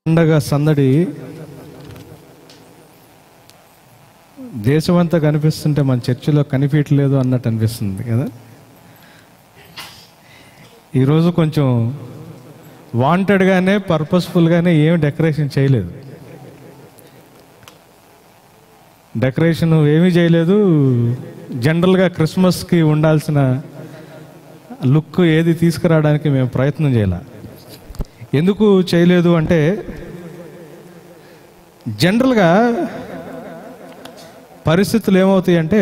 పండగ సందడి దేశమంతా కనిపిస్తుంటే మన చర్చిలో కనిపించలేదు అన్నట్టు అనిపిస్తుంది కదా ఈరోజు కొంచెం వాంటెడ్గానే పర్పస్ఫుల్గానే ఏం డెకరేషన్ చేయలేదు డెకరేషన్ ఏమీ చేయలేదు జనరల్గా క్రిస్మస్కి ఉండాల్సిన లుక్ ఏది తీసుకురావడానికి మేము ప్రయత్నం చేయాల ఎందుకు చేయలేదు అంటే జనరల్గా పరిస్థితులు ఏమవుతాయి అంటే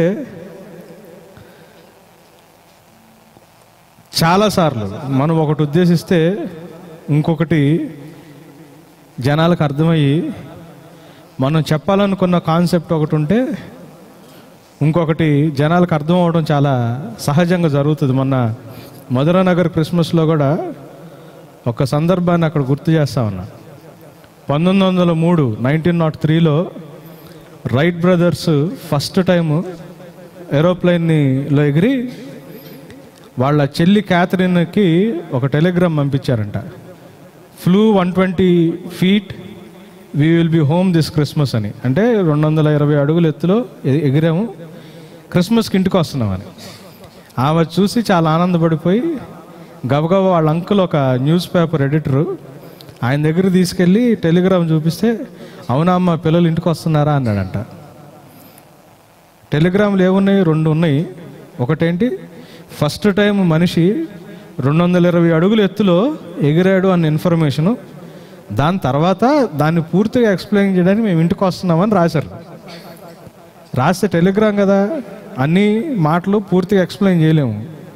చాలాసార్లు మనం ఒకటి ఉద్దేశిస్తే ఇంకొకటి జనాలకు అర్థమయ్యి మనం చెప్పాలనుకున్న కాన్సెప్ట్ ఒకటి ఉంటే ఇంకొకటి జనాలకు అర్థం అవడం చాలా సహజంగా జరుగుతుంది మొన్న మధురానగర్ క్రిస్మస్లో కూడా ఒక సందర్భాన్ని అక్కడ గుర్తు చేస్తా ఉన్నా పంతొమ్మిది వందల మూడు నైన్టీన్ నాట్ త్రీలో రైట్ బ్రదర్స్ ఫస్ట్ టైం ఏరోప్లైన్నిలో ఎగిరి వాళ్ళ చెల్లి క్యాథరిన్కి ఒక టెలిగ్రామ్ పంపించారంట flew one twenty feet we will be home this Christmas అని అంటే రెండు వందల ఇరవై అడుగుల ఎత్తులో ఎ- ఎగిరాము క్రిస్మస్కి ఇంటికి వస్తున్నామని ఆమె చూసి చాలా ఆనందపడిపోయి గబగబా వాళ్ళ అంకుల్ ఒక న్యూస్ పేపర్ ఎడిటరు ఆయన దగ్గర తీసుకెళ్ళి టెలిగ్రామ్ చూపిస్తే అవునా అమ్మ పిల్లలు ఇంటికి వస్తున్నారా అన్నాడంట టెలిగ్రామ్లు ఏమున్నాయి రెండు ఉన్నాయి ఒకటేంటి ఫస్ట్ టైం మనిషి రెండు వందల ఇరవై అడుగుల ఎత్తులో ఎగిరాడు అన్న ఇన్ఫర్మేషను దాని తర్వాత దాన్ని పూర్తిగా ఎక్స్ప్లెయిన్ చేయడానికి మేము ఇంటికి వస్తున్నామని రాశారు రాస్తే టెలిగ్రామ్ కదా అన్ని మాటలు పూర్తిగా ఎక్స్ప్లెయిన్ చేయలేము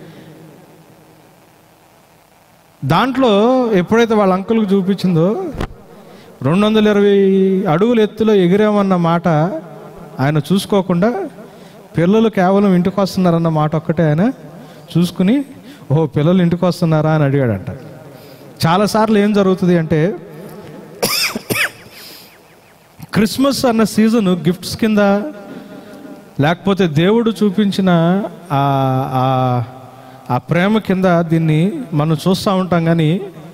దాంట్లో ఎప్పుడైతే వాళ్ళ అంకుల్కి చూపించిందో రెండు వందల ఇరవై అడుగుల ఎత్తులో ఎగిరామన్న మాట ఆయన చూసుకోకుండా పిల్లలు కేవలం ఇంటికి వస్తున్నారన్న మాట ఒక్కటే ఆయన చూసుకుని ఓహో పిల్లలు ఇంటికి వస్తున్నారా అని అడిగాడంట చాలాసార్లు ఏం జరుగుతుంది అంటే క్రిస్మస్ అన్న సీజన్ గిఫ్ట్స్ కింద లేకపోతే దేవుడు చూపించిన ఆ- ఆ- ఆ ప్రేమ కింద దీన్ని మనం చూస్తూ ఉంటాం కానీ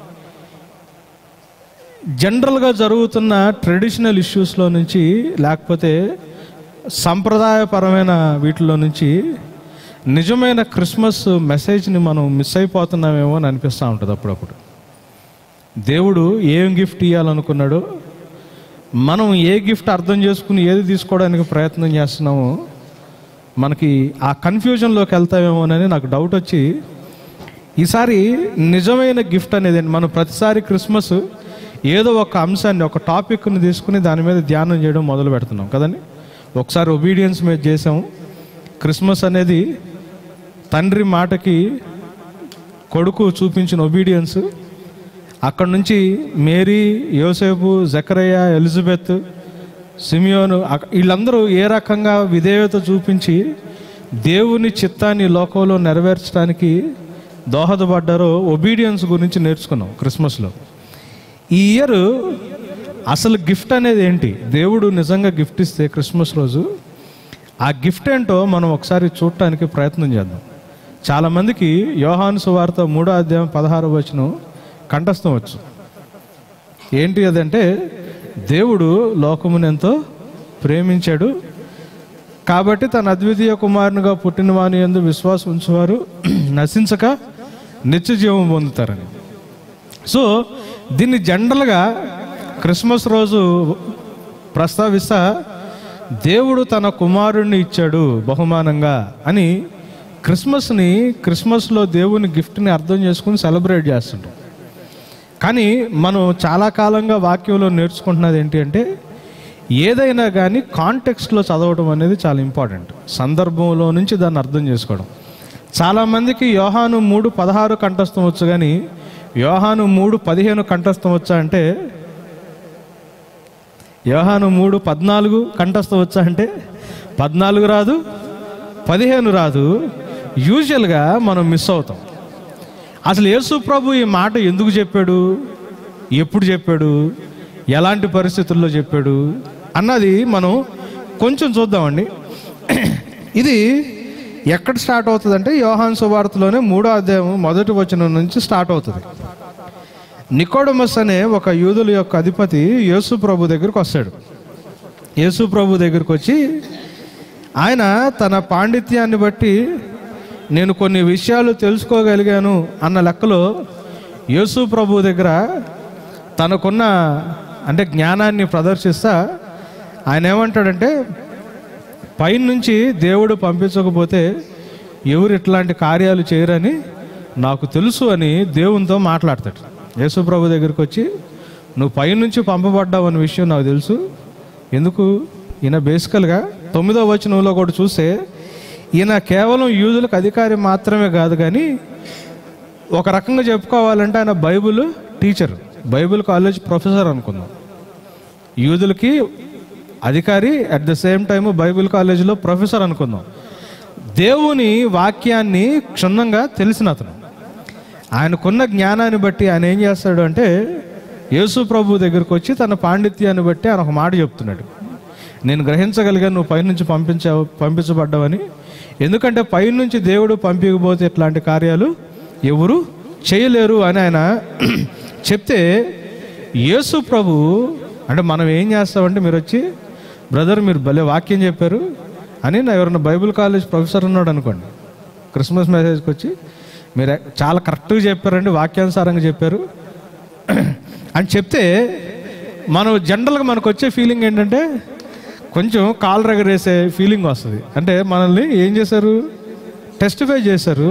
జనరల్గా జరుగుతున్న ట్రెడిషనల్ ఇష్యూస్లో నుంచి లేకపోతే సంప్రదాయపరమైన వీటిలో నుంచి నిజమైన క్రిస్మస్ మెసేజ్ని మనం మిస్ అయిపోతున్నామేమో అని అనిపిస్తూ ఉంటుంది అప్పుడప్పుడు దేవుడు ఏం గిఫ్ట్ ఇవ్వాలనుకున్నాడో మనం ఏ గిఫ్ట్ అర్థం చేసుకుని ఏది తీసుకోవడానికి ప్రయత్నం చేస్తున్నామో మనకి ఆ కన్ఫ్యూజన్లోకి వెళ్తామేమోనని నాకు డౌట్ వచ్చి ఈసారి నిజమైన గిఫ్ట్ అనేది ఏంటి? మనం ప్రతిసారి క్రిస్మస్ ఏదో ఒక అంశాన్ని ఒక టాపిక్ని తీసుకుని దాని మీద ధ్యానం చేయడం మొదలు పెడుతున్నాం కదండి ఒకసారి ఒబీడియన్స్ మీద చేసాం క్రిస్మస్ అనేది తండ్రి మాటకి కొడుకు చూపించిన ఒబీడియన్స్ అక్కడ నుంచి మేరీ యోసేపు జకరయ్య ఎలిజబెత్ సిమియోను అక- వీళ్ళందరూ ఏ రకంగా విధేయత చూపించి దేవుని చిత్తాన్ని ఈ లోకంలో నెరవేర్చడానికి దోహదపడ్డారో ఒబీడియన్స్ గురించి నేర్చుకున్నాం క్రిస్మస్లో ఈ ఇయర్ అసలు గిఫ్ట్ అనేది ఏంటి దేవుడు నిజంగా గిఫ్ట్ ఇస్తే క్రిస్మస్ రోజు ఆ గిఫ్ట్ ఏంటో మనం ఒకసారి చూడటానికి ప్రయత్నం చేద్దాం చాలామందికి యోహాను సువార్త మూడో అధ్యాయం పదహారు వచనం కంఠస్థం వచ్చు ఏంటి అదంటే దేవుడు లోకమును ఎంతో ప్రేమించాడు కాబట్టి తన అద్వితీయ కుమారునిగా పుట్టిన వాని ఎందు విశ్వాసం ఉంచేవారు నశించక నిత్య జీవం పొందుతారని సో దీన్ని జనరల్గా క్రిస్మస్ రోజు ప్రస్తావిస్తా దేవుడు తన కుమారుణ్ణి ఇచ్చాడు బహుమానంగా అని క్రిస్మస్ని క్రిస్మస్లో దేవుని గిఫ్ట్ని అర్థం చేసుకుని సెలబ్రేట్ చేస్తుంటాం కానీ మనం చాలా కాలంగా వాక్యంలో నేర్చుకుంటున్నది ఏంటి అంటే ఏదైనా కానీ కాంటెక్స్ట్లో చదవడం అనేది చాలా ఇంపార్టెంట్ సందర్భంలో నుంచి దాన్ని అర్థం చేసుకోవడం చాలామందికి యోహాను మూడు పదహారు కంఠస్థం వచ్చు కానీ యోహాను మూడు పదిహేను కంఠస్థం వచ్చా అంటే యోహాను మూడు పద్నాలుగు కంఠస్థం వచ్చా అంటే పద్నాలుగు రాదు పదిహేను రాదు యూజువల్గా మనం మిస్ అవుతాం అసలు యేసు ప్రభు ఈ మాట ఎందుకు చెప్పాడు ఎప్పుడు చెప్పాడు ఎలాంటి పరిస్థితుల్లో చెప్పాడు అన్నది మనం కొంచెం చూద్దామండి ఇది ఎక్కడ స్టార్ట్ అవుతుంది అంటే యోహాన్ సువార్తలోనే మూడో అధ్యాయం మొదటి వచనం నుంచి స్టార్ట్ అవుతుంది నికోడమస్ అనే ఒక యూదుల యొక్క అధిపతి యేసు ప్రభు దగ్గరికి వస్తాడు యేసు ప్రభు దగ్గరికి వచ్చి ఆయన తన పాండిత్యాన్ని బట్టి నేను కొన్ని విషయాలు తెలుసుకోగలిగాను అన్న లెక్కలో యేసు ప్రభు దగ్గర తనకున్న అంటే జ్ఞానాన్ని ప్రదర్శిస్తా ఆయన ఏమంటాడంటే పైనుంచి దేవుడు పంపించకపోతే ఎవరు ఇట్లాంటి కార్యాలు చేయరని నాకు తెలుసు అని దేవునితో మాట్లాడతాడు యేసు ప్రభు దగ్గరికి వచ్చి నువ్వు పైనుంచి పంపబడ్డావు అనే విషయం నాకు తెలుసు ఎందుకు ఈయన బేసికల్గా తొమ్మిదో వచనంలో కూడా చూస్తే ఈయన కేవలం యూదులకు అధికారి మాత్రమే కాదు కానీ ఒక రకంగా చెప్పుకోవాలంటే ఆయన Bible teacher Bible college professor అనుకుందాం యూదులకి అధికారి at the same time Bible కాలేజీలో ప్రొఫెసర్ అనుకుందాం దేవుని వాక్యాన్ని క్షుణ్ణంగా తెలిసిన అతను ఆయనకున్న జ్ఞానాన్ని బట్టి ఆయన ఏం చేస్తాడు అంటే యేసు ప్రభు దగ్గరకు వచ్చి తన పాండిత్యాన్ని బట్టి ఆయన ఒక మాట చెప్తున్నాడు నేను గ్రహించగలిగాను నువ్వు పైనుంచి పంపించావు పంపించబడ్డావని ఎందుకంటే పైనుంచి దేవుడు పంపించకపోతే ఇట్లాంటి కార్యాలు ఎవరు చేయలేరు అని ఆయన చెప్తే యేసు ప్రభు అంటే మనం ఏం చేస్తామంటే మీరు వచ్చి బ్రదర్ మీరు భలే వాక్యం చెప్పారు అని నా ఎవరైనా బైబిల్ కాలేజ్ ప్రొఫెసర్ ఉన్నాడు అనుకోండి క్రిస్మస్ మెసేజ్కి వచ్చి మీరు చాలా కరెక్ట్గా చెప్పారండి వాక్యానుసారంగా చెప్పారు అని చెప్తే మనం జనరల్గా మనకు వచ్చే ఫీలింగ్ ఏంటంటే కొంచెం కాలు రగరేసే ఫీలింగ్ వస్తుంది అంటే మనల్ని ఏం చేశారు టెస్టిఫై చేశారు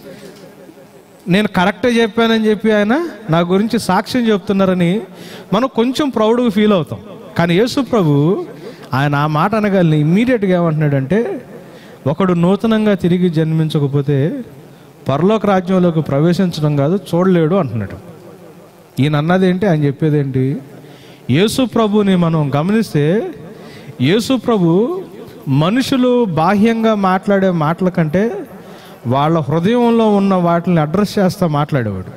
నేను కరెక్టే చెప్పానని చెప్పి ఆయన నా గురించి సాక్ష్యం చెప్తున్నారని మనం కొంచెం ప్రౌడ్గా ఫీల్ అవుతాం కానీ యేసు ప్రభు ఆయన ఆ మాట అనగానే ఇమ్మీడియట్గా ఏమంటున్నాడంటే ఒకడు నూతనంగా తిరిగి జన్మించకపోతే పరలోక రాజ్యంలోకి ప్రవేశించడం కాదు చూడలేడు అంటున్నాడు ఈయన అన్నది ఏంటి ఆయన చెప్పేది ఏంటి యేసు ప్రభుని మనం గమనిస్తే యేసు ప్రభు మనుషులు బాహ్యంగా మాట్లాడే మాటల కంటే వాళ్ళ హృదయంలో ఉన్న వాటిని అడ్రస్ చేస్తా మాట్లాడేవాడు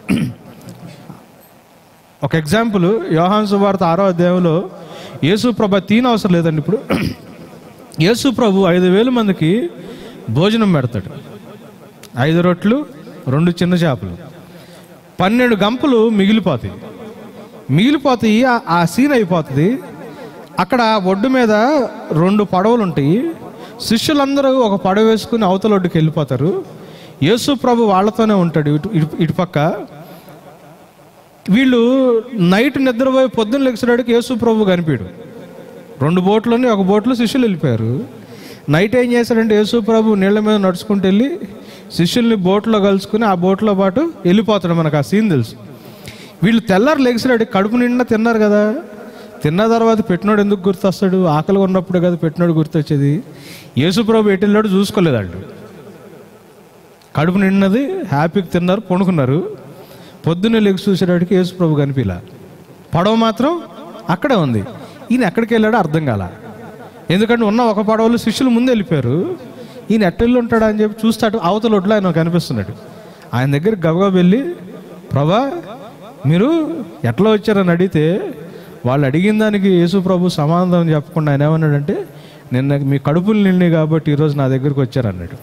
ఒక ఎగ్జాంపుల్ యోహాన్ సువార్త ఆరో అధ్యాయంలో యేసు ప్రభ తీన అవసరం లేదండి ఇప్పుడు యేసు ప్రభు ఐదు వేల మందికి భోజనం పెడతాడు ఐదు రొట్లు రెండు చిన్న చేపలు పన్నెండు గంపలు మిగిలిపోతాయి మిగిలిపోతాయి ఆ- ఆ సీన్ అయిపోతుంది అక్కడ ఒడ్డు మీద రెండు పడవలు ఉంటాయి శిష్యులందరూ ఒక పడవ వేసుకుని అవతల ఒడ్డుకి వెళ్ళిపోతారు యేసు ప్రభు వాళ్ళతోనే ఉంటాడు ఇటు ఇటు ఇటుపక్క వీళ్ళు నైట్ నిద్రపోయి పొద్దున్న లెగిసేటికి యేసు ప్రభు కనిపించడు రెండు బోట్లోని ఒక బోట్లో శిష్యులు వెళ్ళిపోయారు నైట్ ఏం చేశాడంటే యేసు ప్రభు నీళ్ళ మీద నడుచుకుంటూ వెళ్ళి శిష్యుల్ని బోట్లో కలుసుకుని ఆ బోట్లో పాటు వెళ్ళిపోతాడు మనకు ఆ సీన్ తెలుసు వీళ్ళు తెల్లారు లెగిసినాడు కడుపు నిండా తిన్నారు కదా తిన్న తర్వాత పెట్టినోడు ఎందుకు గుర్తొస్తాడు ఆకలి ఉన్నప్పుడు కదా పెట్టినోడు గుర్తొచ్చేది యేసుప్రభు ఎటు వెళ్ళాడు చూసుకోలేదు వాళ్ళు కడుపు నిండినది హ్యాపీగా తిన్నారు పొనుకున్నారు పొద్దున్నే లెగ్స్ చూసేటప్పటికి యేసుప్రభు కనిపిలా పడవ మాత్రం అక్కడే ఉంది ఈయన ఎక్కడికి వెళ్ళాడో అర్థం కాల ఎందుకంటే ఉన్న ఒక పడవలో శిష్యులు ముందు వెళ్ళిపోయారు ఈయన ఎట్టెళ్ళి ఉంటాడా అని చెప్పి చూస్తాడు అవతల ఒడ్లో ఆయన కనిపిస్తున్నాడు ఆయన దగ్గర గబగబా వెళ్ళి ప్రభా మీరు ఎట్లా వచ్చారని అడిగితే వాళ్ళు అడిగిన దానికి యేసు ప్రభు సమాధానం చెప్పకుండా ఆయన ఏమన్నాడంటే నిన్న మీ కడుపులు నిండి కాబట్టి ఈరోజు నా దగ్గరికి వచ్చారన్నాడు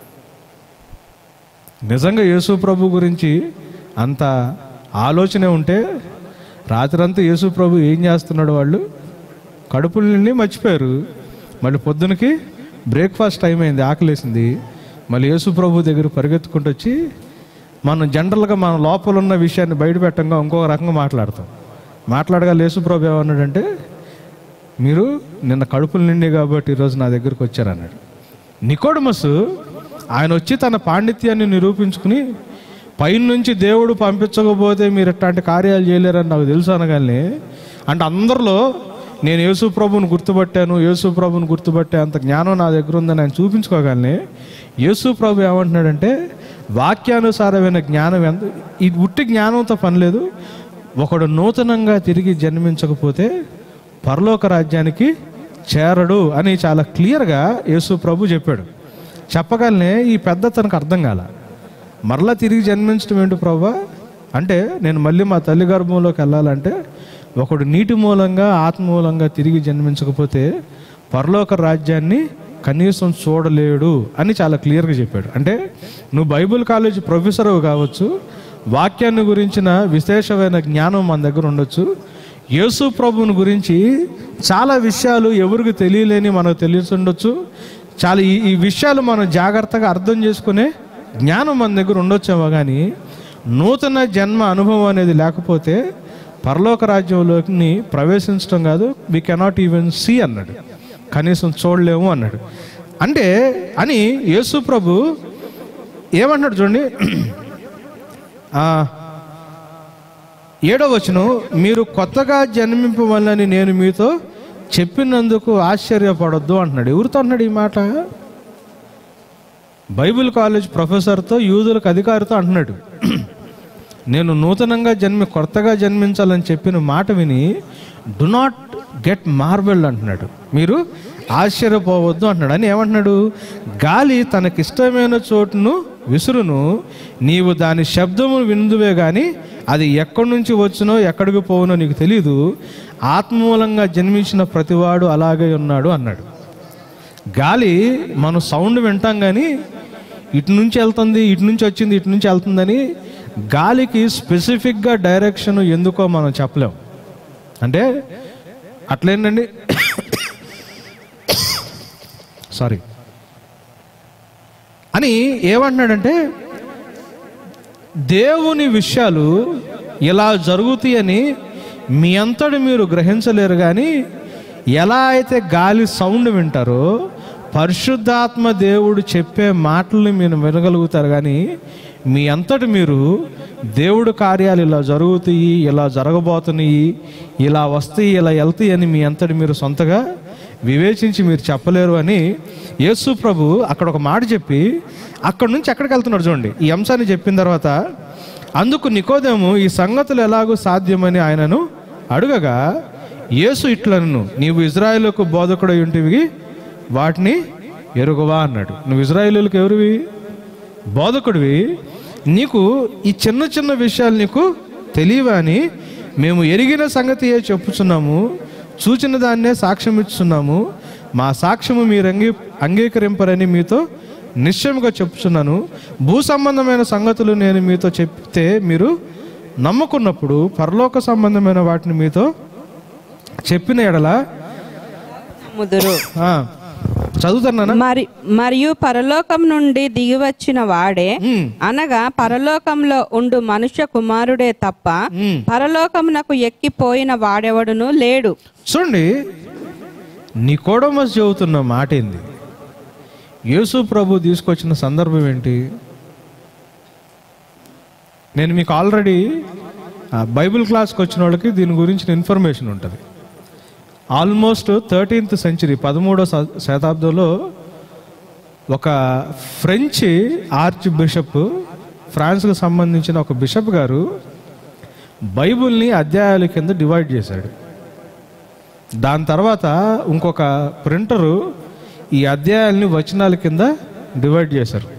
నిజంగా యేసు ప్రభు గురించి అంత ఆలోచనే ఉంటే రాత్రంతా యేసు ప్రభు ఏం చేస్తున్నాడు వాళ్ళు కడుపుల నుండి మర్చిపోయారు మళ్ళీ పొద్దునకి బ్రేక్ఫాస్ట్ టైం అయింది ఆకలేసింది మళ్ళీ యేసు ప్రభు దగ్గర పరిగెత్తుకుంటూ వచ్చి మనం జనరల్గా మన లోపల ఉన్న విషయాన్ని బయట పెట్టంగా ఇంకొక రకంగా మాట్లాడతాం మాట్లాడగా యేసు ప్రభు ఏమన్నాడంటే మీరు నిన్న కడుపుల నిండి కాబట్టి ఈరోజు నా దగ్గరికి వచ్చారన్నాడు నికోడమస్ ఆయన వచ్చి తన పాండిత్యాన్ని నిరూపించుకుని పైనుంచి దేవుడు పంపించకపోతే మీరు ఇట్లాంటి కార్యాలు చేయలేరని నాకు తెలుసు అనగానే అంటే అందరిలో నేను యేసు ప్రభుని గుర్తుపట్టాను యేసు ప్రభుని గుర్తుపట్టే అంత జ్ఞానం నా దగ్గర ఉందని ఆయన చూపించుకోగానే యేసు ప్రభు ఏమంటున్నాడంటే వాక్యానుసారమైన జ్ఞానం ఎంత ఇది ఉట్టి జ్ఞానంతో పని లేదు ఒకడు నూతనంగా తిరిగి జన్మించకపోతే పరలోక రాజ్యానికి చేరడు అని చాలా క్లియర్గా యేసు ప్రభు చెప్పాడు చెప్పగానే ఈ పెద్ద తనకు అర్థం కాల మరలా తిరిగి జన్మించడం ఏంటి ప్రభా అంటే నేను మళ్ళీ మా తల్లి గర్భంలోకి వెళ్ళాలంటే ఒకడు నీటి మూలంగా ఆత్మ మూలంగా తిరిగి జన్మించకపోతే పరలోక రాజ్యాన్ని కనీసం చూడలేడు అని చాలా క్లియర్గా చెప్పాడు అంటే నువ్వు బైబిల్ కాలేజ్ ప్రొఫెసర్ కావచ్చు వాక్యాన్ని గురించిన విశేషమైన జ్ఞానం మన దగ్గర ఉండొచ్చు యేసు ప్రభువుని గురించి చాలా విషయాలు ఎవరికి తెలియలేని మనకు తెలిసి ఉండొచ్చు చాలా ఈ ఈ విషయాలు మనం జాగ్రత్తగా అర్థం చేసుకునే జ్ఞానం మన దగ్గర ఉండొచ్చేమో కానీ నూతన జన్మ అనుభవం అనేది లేకపోతే పరలోక రాజ్యంలోకి ప్రవేశించడం కాదు వి కెనాట్ ఈవెన్ సీ అన్నాడు కనీసం చూడలేము అన్నాడు అంటే అని యేసు ప్రభు ఏమంటున్నాడు చూడండి ఆ, ఏడో వచనం మీరు కొత్తగా జన్మింపవల్లని నేను మీతో చెప్పినందుకు ఆశ్చర్యపడొద్దు అంటున్నాడు ఎవరితో అంటున్నాడు ఈ మాట బైబిల్ కాలేజ్ ప్రొఫెసర్తో యూదులకు అధికారితో అంటున్నాడు నేను నూతనంగా జన్మి కొత్తగా జన్మించాలని చెప్పిన మాట విని డు నాట్ గెట్ మార్బెల్ అంటున్నాడు మీరు ఆశ్చర్యపోవద్దు అంటున్నాడు అని ఏమంటున్నాడు గాలి తనకిష్టమైన చోటును విసురును నీవు దాని శబ్దము విందువే కానీ అది ఎక్కడి నుంచి వచ్చునో ఎక్కడికి పోవునో నీకు తెలియదు ఆత్మమూలంగా జన్మించిన ప్రతివాడు అలాగే ఉన్నాడు అన్నాడు గాలి మనం సౌండ్ వింటాం కానీ ఇటు నుంచి వెళ్తుంది ఇటు నుంచి వచ్చింది ఇటు నుంచి వెళ్తుందని గాలికి స్పెసిఫిక్గా డైరెక్షన్ ఎందుకో మనం చెప్పలేం అంటే అట్లేంటండి సారీ అని ఏమంటున్నాడంటే దేవుని విషయాలు ఇలా జరుగుతాయని మీ అంతటి మీరు గ్రహించలేరు కానీ ఎలా అయితే గాలి సౌండ్ వింటారో పరిశుద్ధాత్మ దేవుడు చెప్పే మాటల్ని మీరు వినగలుగుతారు కానీ మీ అంతటి మీరు దేవుడు కార్యాలు ఇలా జరుగుతాయి ఇలా జరగబోతున్నాయి ఇలా వస్తాయి ఇలా వెళ్తాయి అని మీ అంతటి మీరు సొంతగా వివేచించి మీరు చెప్పలేరు అని యేసు ప్రభు అక్కడ ఒక మాట చెప్పి అక్కడ నుంచి ఎక్కడికి వెళ్తున్నాడు చూడండి ఈ అంశాన్ని చెప్పిన తర్వాత అందుకు నికోదేము ఈ సంగతులు ఎలాగూ సాధ్యమని ఆయనను అడుగగా యేసు ఇట్లను నీవు ఇజ్రాయేలుకు బోధకుడై ఉంటివి వాటిని ఎరుగువా అన్నాడు నువ్వు ఇజ్రాయేలులకు ఎవరివి బోధకుడివి నీకు ఈ చిన్న చిన్న విషయాలు నీకు తెలియవా అని మేము ఎరిగిన సంగతి ఏ చెప్పుచున్నాము చూచిన దాన్నే సాక్ష్యం ఇస్తున్నాము మా సాక్ష్యము మీరు అంగీ అంగీకరింపరని మీతో నిశ్చయముగా చెప్పుచున్నాను భూ సంబంధమైన సంగతులు నేను మీతో చెప్తే మీరు నమ్ముకున్నప్పుడు పరలోక సంబంధమైన వాటిని మీతో చెప్పిన ఎడల ముదురు ఆ, చదువుతాను మరి మరియు పరలోకం నుండి దిగివచ్చిన వాడే అనగా పరలోకంలో ఉండు మనుష్య కుమారుడే తప్ప పరలోకమునకు ఎక్కిపోయిన వాడెవడును లేడు చూడండి నికోడమస్ చెబుతున్న మాట ఏంది యేసు ప్రభు తీసుకొచ్చిన సందర్భం ఏంటి నేను మీకు ఆల్రెడీ ఆ, బైబిల్ క్లాస్కి వచ్చిన వాళ్ళకి దీని గురించిన ఇన్ఫర్మేషన్ ఉంటుంది ఆల్మోస్ట్ థర్టీన్త్ సెంచరీ పదమూడో శ- శతాబ్దంలో ఒక ఫ్రెంచ్ ఆర్చ్ బిషప్ ఫ్రాన్స్కు సంబంధించిన ఒక బిషప్ గారు బైబిల్ని అధ్యాయాల కింద డివైడ్ చేశాడు దాని తర్వాత ఇంకొక ప్రింటరు ఈ అధ్యాయాల్ని వచనాల కింద డివైడ్ చేశారు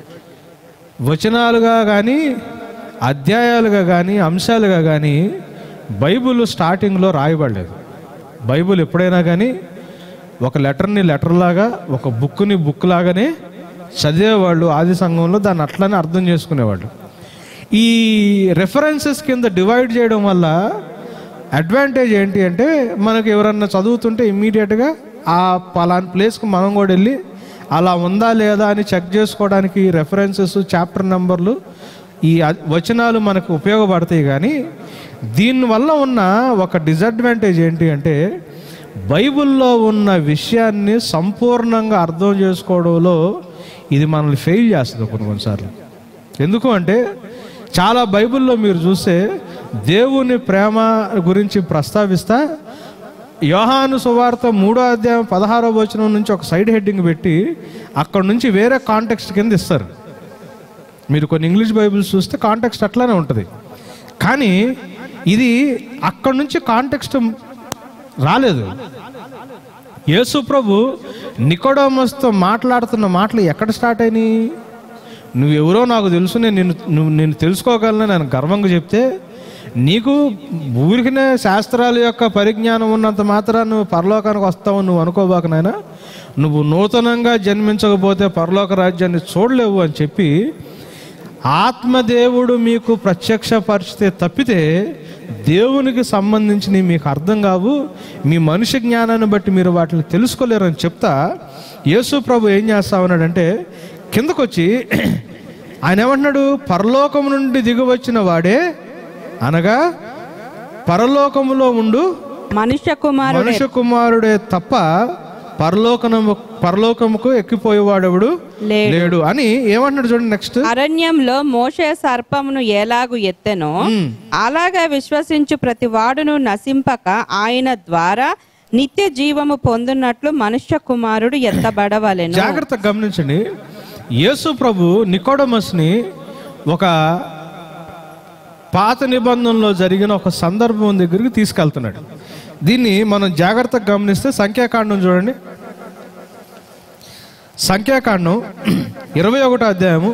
వచనాలుగా కానీ అధ్యాయాలుగా కానీ అంశాలుగా కానీ బైబిల్ స్టార్టింగ్లో రాయబడలేదు బైబిల్ ఎప్పుడైనా కానీ ఒక లెటర్ని లెటర్ లాగా ఒక బుక్ని బుక్ లాగానే చదివేవాళ్ళు ఆది సంఘంలో దాన్ని అట్లనే అర్థం చేసుకునేవాళ్ళు ఈ రెఫరెన్సెస్ కింద డివైడ్ చేయడం వల్ల అడ్వాంటేజ్ ఏంటి అంటే మనకి ఎవరన్నా చదువుతుంటే ఇమ్మీడియట్గా ఆ పలానా ప్లేస్కి మనం కూడా వెళ్ళి అలా ఉందా లేదా అని చెక్ చేసుకోవడానికి రెఫరెన్సెస్ చాప్టర్ నెంబర్లు ఈ అ- వచనాలు మనకు ఉపయోగపడతాయి కానీ దీనివల్ల ఉన్న ఒక డిసడ్వాంటేజ్ ఏంటి అంటే బైబిల్లో ఉన్న విషయాన్ని సంపూర్ణంగా అర్థం చేసుకోవడంలో ఇది మనల్ని ఫెయిల్ చేస్తుంది కొన్ని కొన్నిసార్లు ఎందుకు అంటే చాలా బైబిల్లో మీరు చూస్తే దేవుని ప్రేమ గురించి ప్రస్తావిస్తా యోహాను సువార్త మూడో అధ్యాయం పదహారో వచనం నుంచి ఒక సైడ్ హెడ్డింగ్ పెట్టి అక్కడ నుంచి వేరే కాంటెక్స్ట్ కింద ఇస్తారు మీరు కొన్ని ఇంగ్లీష్ బైబిల్స్ చూస్తే కాంటెక్స్ట్ అట్లానే ఉంటుంది కానీ ఇది అక్కడ నుంచి కాంటెక్స్ట్ రాలేదు యేసు ప్రభు నికోడమస్తో మాట్లాడుతున్న మాటలు ఎక్కడ స్టార్ట్ అయినాయి నువ్వెవరో నాకు తెలుసు నేను నిన్ను నువ్వు నేను తెలుసుకోగలను నేను గర్వంగా చెప్తే నీకు ఊరికినే శాస్త్రాల యొక్క పరిజ్ఞానం ఉన్నంత మాత్రం నువ్వు పరలోకానికి వస్తావు నువ్వు అనుకోబాక నాయనా నువ్వు నూతనంగా జన్మించకపోతే పరలోక రాజ్యాన్ని చూడలేవు అని చెప్పి ఆత్మదేవుడు మీకు ప్రత్యక్షపరిచితే తప్పితే దేవునికి సంబంధించి మీకు అర్థం కావు మీ మనిషి జ్ఞానాన్ని బట్టి మీరు వాటిని తెలుసుకోలేరని చెప్తా యేసు ప్రభు ఏం చేస్తా ఉన్నాడంటే కిందకొచ్చి ఆయన ఏమంటున్నాడు పరలోకం నుండి దిగివచ్చిన వాడే అనగా పరలోకములో ఉండు మనుష్య కుమారుడే మనుష్య కుమారుడే తప్ప పరలోకనము పరలోకముకు ఎక్కిపోయేవాడెవడు లేడు. లేడు అని ఏమంటున్నాడు చూడండి నెక్స్ట్ అరణ్యంలో మోషే సర్పమును ఎలాగు ఎత్తెనో అలాగా విశ్వసించు ప్రతి వాడును నశింపక ఆయన ద్వారా నిత్య జీవము పొందునట్లు మనుష్య కుమారుడు ఎత్తబడవలెను జాగ్రత్తగా గమనించండి యేసు ప్రభు నికోడమస్ని ఒక పాత నిబంధనలో జరిగిన ఒక సందర్భం దగ్గరికి తీసుకెళ్తున్నాడు దీన్ని మనం జాగ్రత్తగా గమనిస్తే సంఖ్యాకాండం చూడండి సంఖ్యాకాండం ఇరవై ఒకటో అధ్యాయము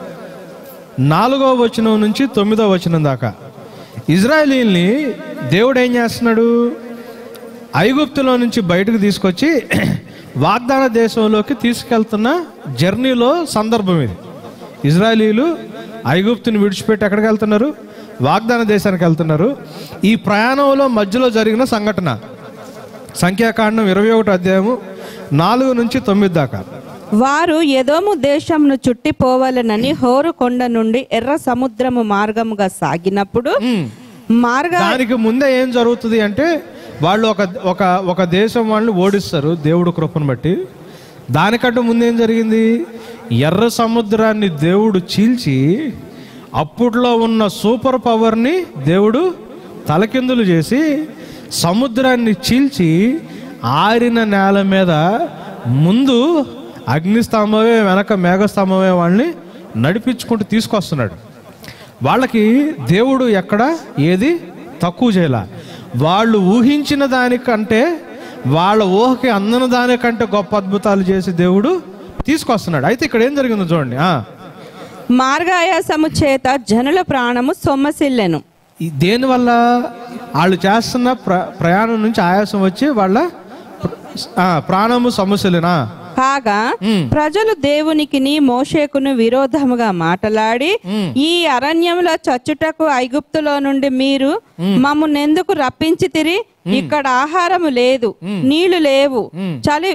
నాలుగో వచనం నుంచి తొమ్మిదో వచనం దాకా ఇజ్రాయేలీల్ని దేవుడు ఏం చేస్తున్నాడు ఐగుప్తులో నుంచి బయటకు తీసుకొచ్చి వాగ్దాన దేశంలోకి తీసుకెళ్తున్న జర్నీలో సందర్భం ఇది ఇజ్రాయలీలు ఐగుప్తుని విడిచిపెట్టి ఎక్కడికి వెళ్తున్నారు వాగ్దాన దేశానికి వెళ్తున్నారు ఈ ప్రయాణంలో మధ్యలో జరిగిన సంఘటన సంఖ్యాకాండం ఇరవై ఒకటి అధ్యాయము నాలుగు నుంచి తొమ్మిది దాకా వారు ఎదోము దేశంను చుట్టిపోవలనని హోరు కొండ నుండి ఎర్ర సముద్రము మార్గముగా సాగినప్పుడు మార్గ దానికి ముందే ఏం జరుగుతుంది అంటే వాళ్ళు ఒక ఒక ఒక దేశం వాళ్ళని ఓడిస్తారు దేవుడు కృపను బట్టి దానికంటే ముందు ఏం జరిగింది ఎర్ర సముద్రాన్ని దేవుడు చీల్చి అప్పట్లో ఉన్న సూపర్ పవర్ని దేవుడు తలకిందులు చేసి సముద్రాన్ని చీల్చి ఆరిన నేల మీద ముందు అగ్నిస్తంభమే వెనక మేఘస్తంభమే వాళ్ళని నడిపించుకుంటూ తీసుకొస్తున్నాడు వాళ్ళకి దేవుడు ఎక్కడ ఏది తక్కువ చేయాల వాళ్ళు ఊహించిన దానికంటే వాళ్ళ ఊహకి అందని దానికంటే గొప్ప అద్భుతాలు చేసి దేవుడు తీసుకొస్తున్నాడు అయితే ఇక్కడ ఏం జరిగిందో చూడండి ఆ, మార్గాయాసము చేత జనుల ప్రాణము సొమ్మసిల్లెను ఈ దేనివల్ల వాళ్ళు చేస్తున్న ప్ర ప్రయాణం నుంచి ఆయాసం వచ్చి వాళ్ళ ప్ర- ఆ, ప్రాణము సమస్యలేనా కాగా ప్రజలు దేవునికిని మోషేకును విరోధముగా మాటలాడి ఈ అరణ్యంలో చచ్చుటకు ఐగుప్తులో నుండి మీరు మమ్మునెందుకు రప్పించి తిరి ఇక్కడ ఆహారము లేదు నీళ్లు లేవు చలి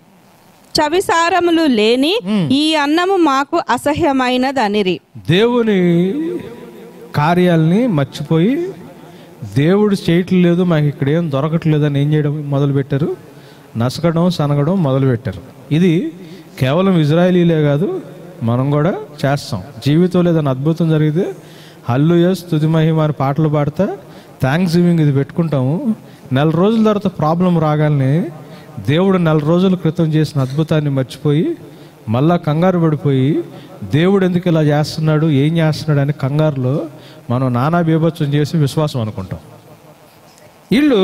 చవిసారములు లేని ఈ అన్నము మాకు అసహ్యమైనదనిరి దేవుని కార్యాలని మర్చిపోయి దేవుడు చేయటం లేదు మాకు ఇక్కడ ఏం దొరకట్లేదు అని ఏం చేయడం మొదలుపెట్టారు నసకడం సనగడం మొదలుపెట్టారు ఇది కేవలం ఇజ్రాయలీలే కాదు మనం కూడా చేస్తాం జీవితంలో ఏదైనా అద్భుతం జరిగితే హల్లుయ స్తుతి మహిమ అని పాటలు పాడతా థ్యాంక్స్ గివింగ్ ఇది పెట్టుకుంటాము నెల రోజుల తర్వాత ప్రాబ్లం రాగానే దేవుడు నెల రోజుల క్రితం చేసిన అద్భుతాన్ని మర్చిపోయి మళ్ళా కంగారు పడిపోయి దేవుడు ఎందుకు ఇలా చేస్తున్నాడు ఏం చేస్తున్నాడు అని కంగారులో మనం నానా బీభత్సం చేసి విశ్వాసం అనుకుంటాం వీళ్ళు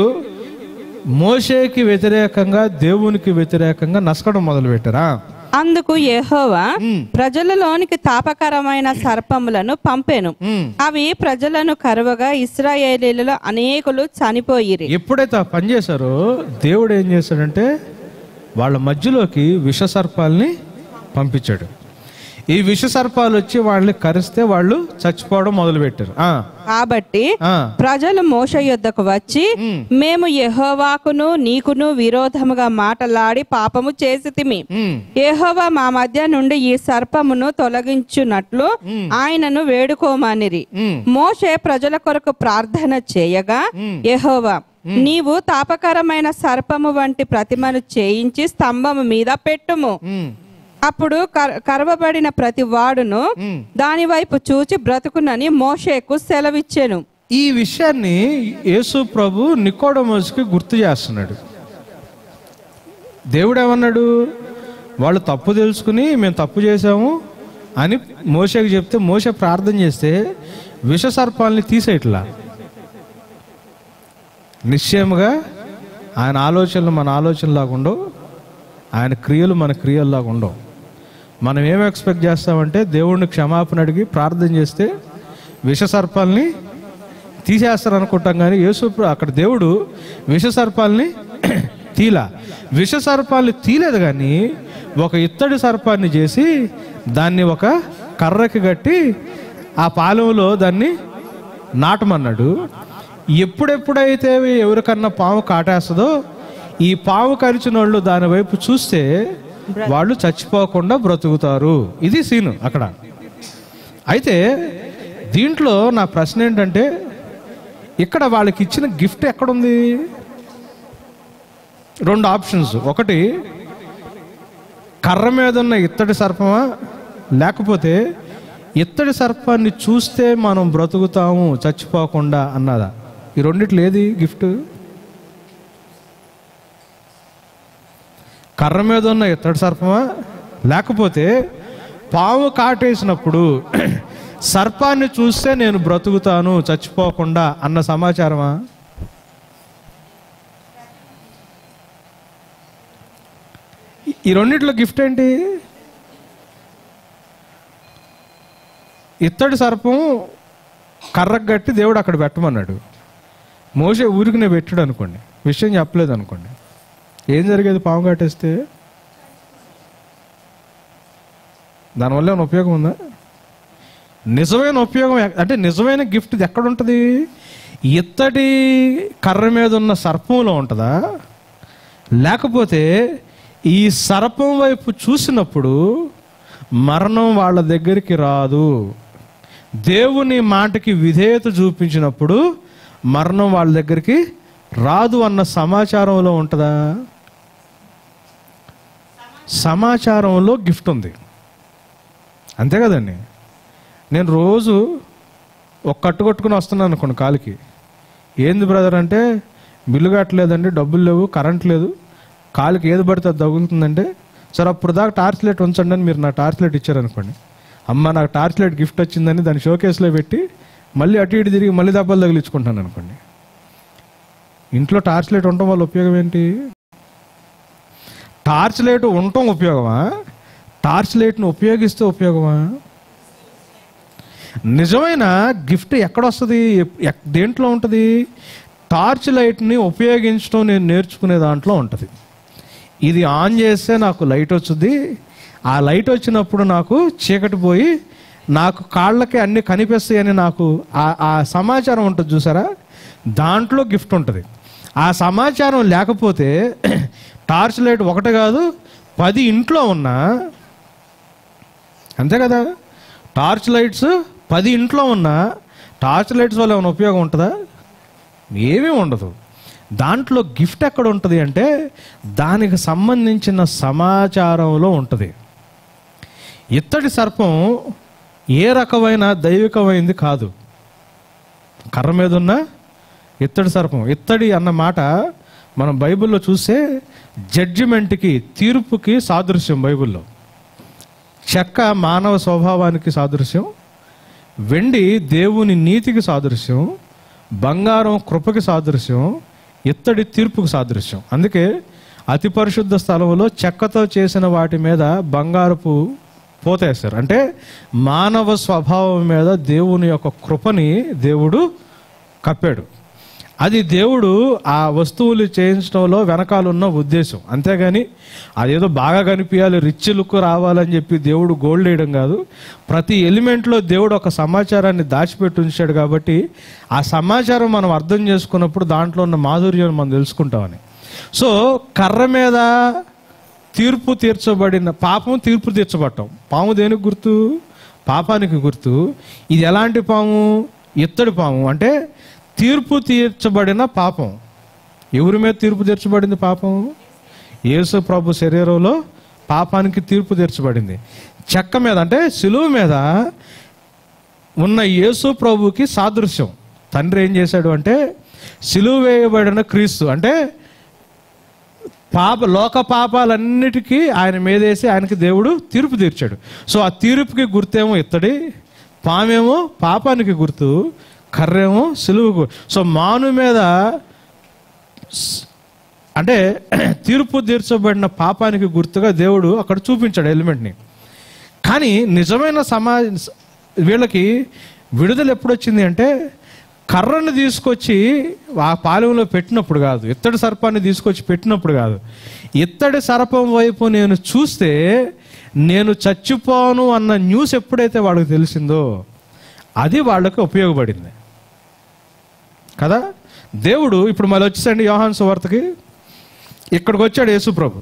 మోషేకి వ్యతిరేకంగా దేవునికి వ్యతిరేకంగా నసకడం మొదలుపెట్టారా అందుకు యెహోవా ప్రజలలోనికి తాపకరమైన సర్పములను పంపెను అవి ప్రజలను కరువగా ఇస్రాయేలీలలో అనేకులు చనిపోయిరి ఎప్పుడైతే ఆ పని చేశారో దేవుడు ఏం చేశాడంటే వాళ్ళ మధ్యలోకి విష సర్పాల్ని పంపించాడు ఈ విష సర్పాలు వచ్చి వాళ్ళని కరిస్తే వాళ్ళు చచ్చిపోవడం మొదలుపెట్టారు ఆ, కాబట్టి ఆ, ప్రజలు మోష యుద్ధకు వచ్చి మేము యెహోవాకును నీకును విరోధముగా మాటలాడి పాపము చేసితిమి ఉమ్, యెహోవా మా మధ్య నుండి ఈ సర్పమును తొలగించున్నట్లు ఆయనను వేడుకోమనిరి ఉమ్, మోషే ప్రజల కొరకు ప్రార్థన చేయగా యెహోవా నీవు తాపకరమైన సర్పము వంటి ప్రతిమను చేయించి స్తంభము మీద పెట్టుము ఉమ్, అప్పుడు కర- కరవబడిన ప్రతి వాడును దాని వైపు చూచి బ్రతుకునని మోషేకు సెలవిచ్చెను ఈ విషయాన్ని యేసు ప్రభు నికోడమోస్కి గుర్తు చేస్తున్నాడు దేవుడు ఏమన్నాడు వాళ్ళు తప్పు తెలుసుకుని మేము తప్పు చేసాము అని మోషకి చెప్తే మోస ప్రార్థన చేస్తే విష సర్పాలని తీసేయట్లా నిశ్చయముగా ఆయన ఆలోచనలు మన ఆలోచనలాగా ఉండవు ఆయన క్రియలు మన క్రియల్లాగా ఉండవు మనం ఏం ఎక్స్పెక్ట్ చేస్తామంటే దేవుడిని క్షమాపణ అడిగి ప్రార్థన చేస్తే విష సర్పాల్ని తీసేస్తారు అనుకుంటాం కానీ యేసు ప్ర- అక్కడ దేవుడు విష సర్పాల్ని తీలా విష సర్పాల్ని తీలేదు కానీ ఒక ఇత్తడి సర్పాన్ని చేసి దాన్ని ఒక కర్రకి కట్టి ఆ పాలెంలో దాన్ని నాటమన్నాడు ఎప్పుడెప్పుడైతే ఎవరికన్నా పాము కాటేస్తుందో ఈ పాము కరిచిన వాళ్ళు దాని వైపు చూస్తే వాళ్ళు చచ్చిపోకుండా బ్రతుకుతారు ఇది సీను అక్కడ అయితే దీంట్లో నా ప్రశ్న ఏంటంటే ఇక్కడ వాళ్ళకి ఇచ్చిన గిఫ్ట్ ఎక్కడుంది రెండు ఆప్షన్స్ ఒకటి కర్ర మీద ఉన్న ఇత్తడి సర్పమా లేకపోతే ఇత్తడి సర్పాన్ని చూస్తే మనం బ్రతుకుతాము చచ్చిపోకుండా అన్నదా ఈ రెండిట్లో ఏది గిఫ్ట్ కర్ర మీద ఉన్న ఇత్తడి సర్పమా లేకపోతే పాము కాటేసినప్పుడు సర్పాన్ని చూస్తే నేను బ్రతుకుతాను చచ్చిపోకుండా అన్న సమాచారమా ఈ- ఈ రెండిట్లో గిఫ్ట్ ఏంటి ఇత్తడి సర్పం కర్రకు కట్టి దేవుడు అక్కడ పెట్టమన్నాడు మోసే ఊరికినే పెట్టాడు అనుకోండి విషయం చెప్పలేదు అనుకోండి ఏం జరిగేది పాము కట్టేస్తే దానివల్ల ఏమైనా ఉపయోగం ఉందా నిజమైన ఉపయోగం ఎక్- అంటే నిజమైన గిఫ్ట్ ఇది ఎక్కడ ఉంటుంది ఇత్తడి కర్ర మీద ఉన్న సర్పంలో ఉంటుందా లేకపోతే ఈ సర్పం వైపు చూసినప్పుడు మరణం వాళ్ళ దగ్గరికి రాదు దేవుని మాటకి విధేయత చూపించినప్పుడు మరణం వాళ్ళ దగ్గరికి రాదు అన్న సమాచారంలో ఉంటుందా సమాచారంలో గిఫ్ట్ ఉంది అంతే కదండి నేను రోజు ఒక కట్టు కొట్టుకుని వస్తున్నాను అనుకోండి కాలికి ఏంది బ్రదర్ అంటే బిల్లు కట్టలేదండి డబ్బులు లేవు కరెంట్ లేదు కాలుకి ఏది పడితే అది తగులుతుందంటే సరే అప్పుడు దాకా టార్చ్ లైట్ ఉంచండి అని మీరు నా టార్చ్ లైట్ ఇచ్చారనుకోండి అమ్మ నాకు టార్చ్ లైట్ గిఫ్ట్ వచ్చిందని దాన్ని షోకేస్లో పెట్టి మళ్ళీ అటు ఇటు తిరిగి మళ్ళీ దెబ్బలు తగిలించుకుంటాను అనుకోండి ఇంట్లో టార్చ్ లైట్ ఉండటం వల్ల ఉపయోగం ఏంటి టార్చ్ లైట్ ఉండటం ఉపయోగమా టార్చ్ లైట్ను ఉపయోగిస్తే ఉపయోగమా నిజమైన గిఫ్ట్ ఎక్కడొస్తుంది ఎక్- దేంట్లో ఉంటుంది టార్చ్ లైట్ని ఉపయోగించడం నేను నేర్చుకునే దాంట్లో ఉంటుంది ఇది ఆన్ చేస్తే నాకు లైట్ వచ్చుద్ది ఆ లైట్ వచ్చినప్పుడు నాకు చీకటి పోయి నాకు కాళ్ళకి అన్ని కనిపిస్తాయని నాకు ఆ- ఆ సమాచారం ఉంటుంది చూసారా దాంట్లో గిఫ్ట్ ఉంటుంది ఆ సమాచారం లేకపోతే టార్చ్ లైట్ ఒకటి కాదు పది ఇంట్లో ఉన్నా అంతే కదా టార్చ్ లైట్స్ పది ఇంట్లో ఉన్నా టార్చ్ లైట్స్ వల్ల ఏమైనా ఉపయోగం ఉంటుందా ఏమీ ఉండదు దాంట్లో గిఫ్ట్ ఎక్కడ ఉంటుంది అంటే దానికి సంబంధించిన సమాచారంలో ఉంటుంది ఇత్తడి సర్పం ఏ రకమైన దైవికమైంది కాదు కర్ర మీద ఉన్న ఇత్తడి సర్పం ఇత్తడి అన్న మాట మనం బైబిల్లో చూస్తే జడ్జిమెంట్కి తీర్పుకి సాదృశ్యం బైబిల్లో చెక్క మానవ స్వభావానికి సాదృశ్యం వెండి దేవుని నీతికి సాదృశ్యం బంగారం కృపకి సాదృశ్యం ఇత్తడి తీర్పుకి సాదృశ్యం అందుకే అతి పరిశుద్ధ స్థలంలో చెక్కతో చేసిన వాటి మీద బంగారపు పోతేస్తారు అంటే మానవ స్వభావం మీద దేవుని యొక్క కృపని దేవుడు కప్పాడు అది దేవుడు ఆ వస్తువులు చేయించడంలో వెనకాలన్న ఉద్దేశం అంతేగాని అదేదో బాగా కనిపించాలి రిచ్ లుక్ రావాలని చెప్పి దేవుడు గోల్డ్ వేయడం కాదు ప్రతి ఎలిమెంట్లో దేవుడు ఒక సమాచారాన్ని దాచిపెట్టి ఉంచాడు కాబట్టి ఆ సమాచారం మనం అర్థం చేసుకున్నప్పుడు దాంట్లో ఉన్న మాధుర్యం మనం తెలుసుకుంటామని సో కర్ర మీద తీర్పు తీర్చబడిన పాపం తీర్పు తీర్చబడటం పాము దేనికి గుర్తు పాపానికి గుర్తు ఇది ఎలాంటి పాము ఇత్తడి పాము అంటే తీర్పు తీర్చబడిన పాపం ఎవరి మీద తీర్పు తీర్చబడింది పాపం యేసు ప్రభు శరీరంలో పాపానికి తీర్పు తీర్చబడింది చెక్క మీద అంటే సిలువ మీద ఉన్న యేసు ప్రభుకి సాదృశ్యం తండ్రి ఏం చేశాడు అంటే సిలువ వేయబడిన క్రీస్తు అంటే పాప లోక పాపాలన్నిటికీ ఆయన మీదేసి ఆయనకి దేవుడు తీర్పు తీర్చాడు సో ఆ తీర్పుకి గుర్తేమో ఇత్తడి పామేమో పాపానికి గుర్తు కర్రేమో సిలువకు సో మాను మీద స్- అంటే తీర్పు తీర్చబడిన పాపానికి గుర్తుగా దేవుడు అక్కడ చూపించాడు ఎలిమెంట్ని కానీ నిజమైన సమా వీళ్ళకి విడుదల ఎప్పుడు వచ్చింది అంటే కర్రను తీసుకొచ్చి ఆ పాలెంలో పెట్టినప్పుడు కాదు ఇత్తడి సర్పాన్ని తీసుకొచ్చి పెట్టినప్పుడు కాదు ఇత్తడి సర్పం వైపు నేను చూస్తే నేను చచ్చిపోను అన్న న్యూస్ ఎప్పుడైతే వాడికి తెలిసిందో అది వాళ్ళకి ఉపయోగపడింది కదా దేవుడు ఇప్పుడు మళ్ళీ వచ్చేసండి యోహాన్ సువార్తకి ఇక్కడికి వచ్చాడు యేసుప్రభు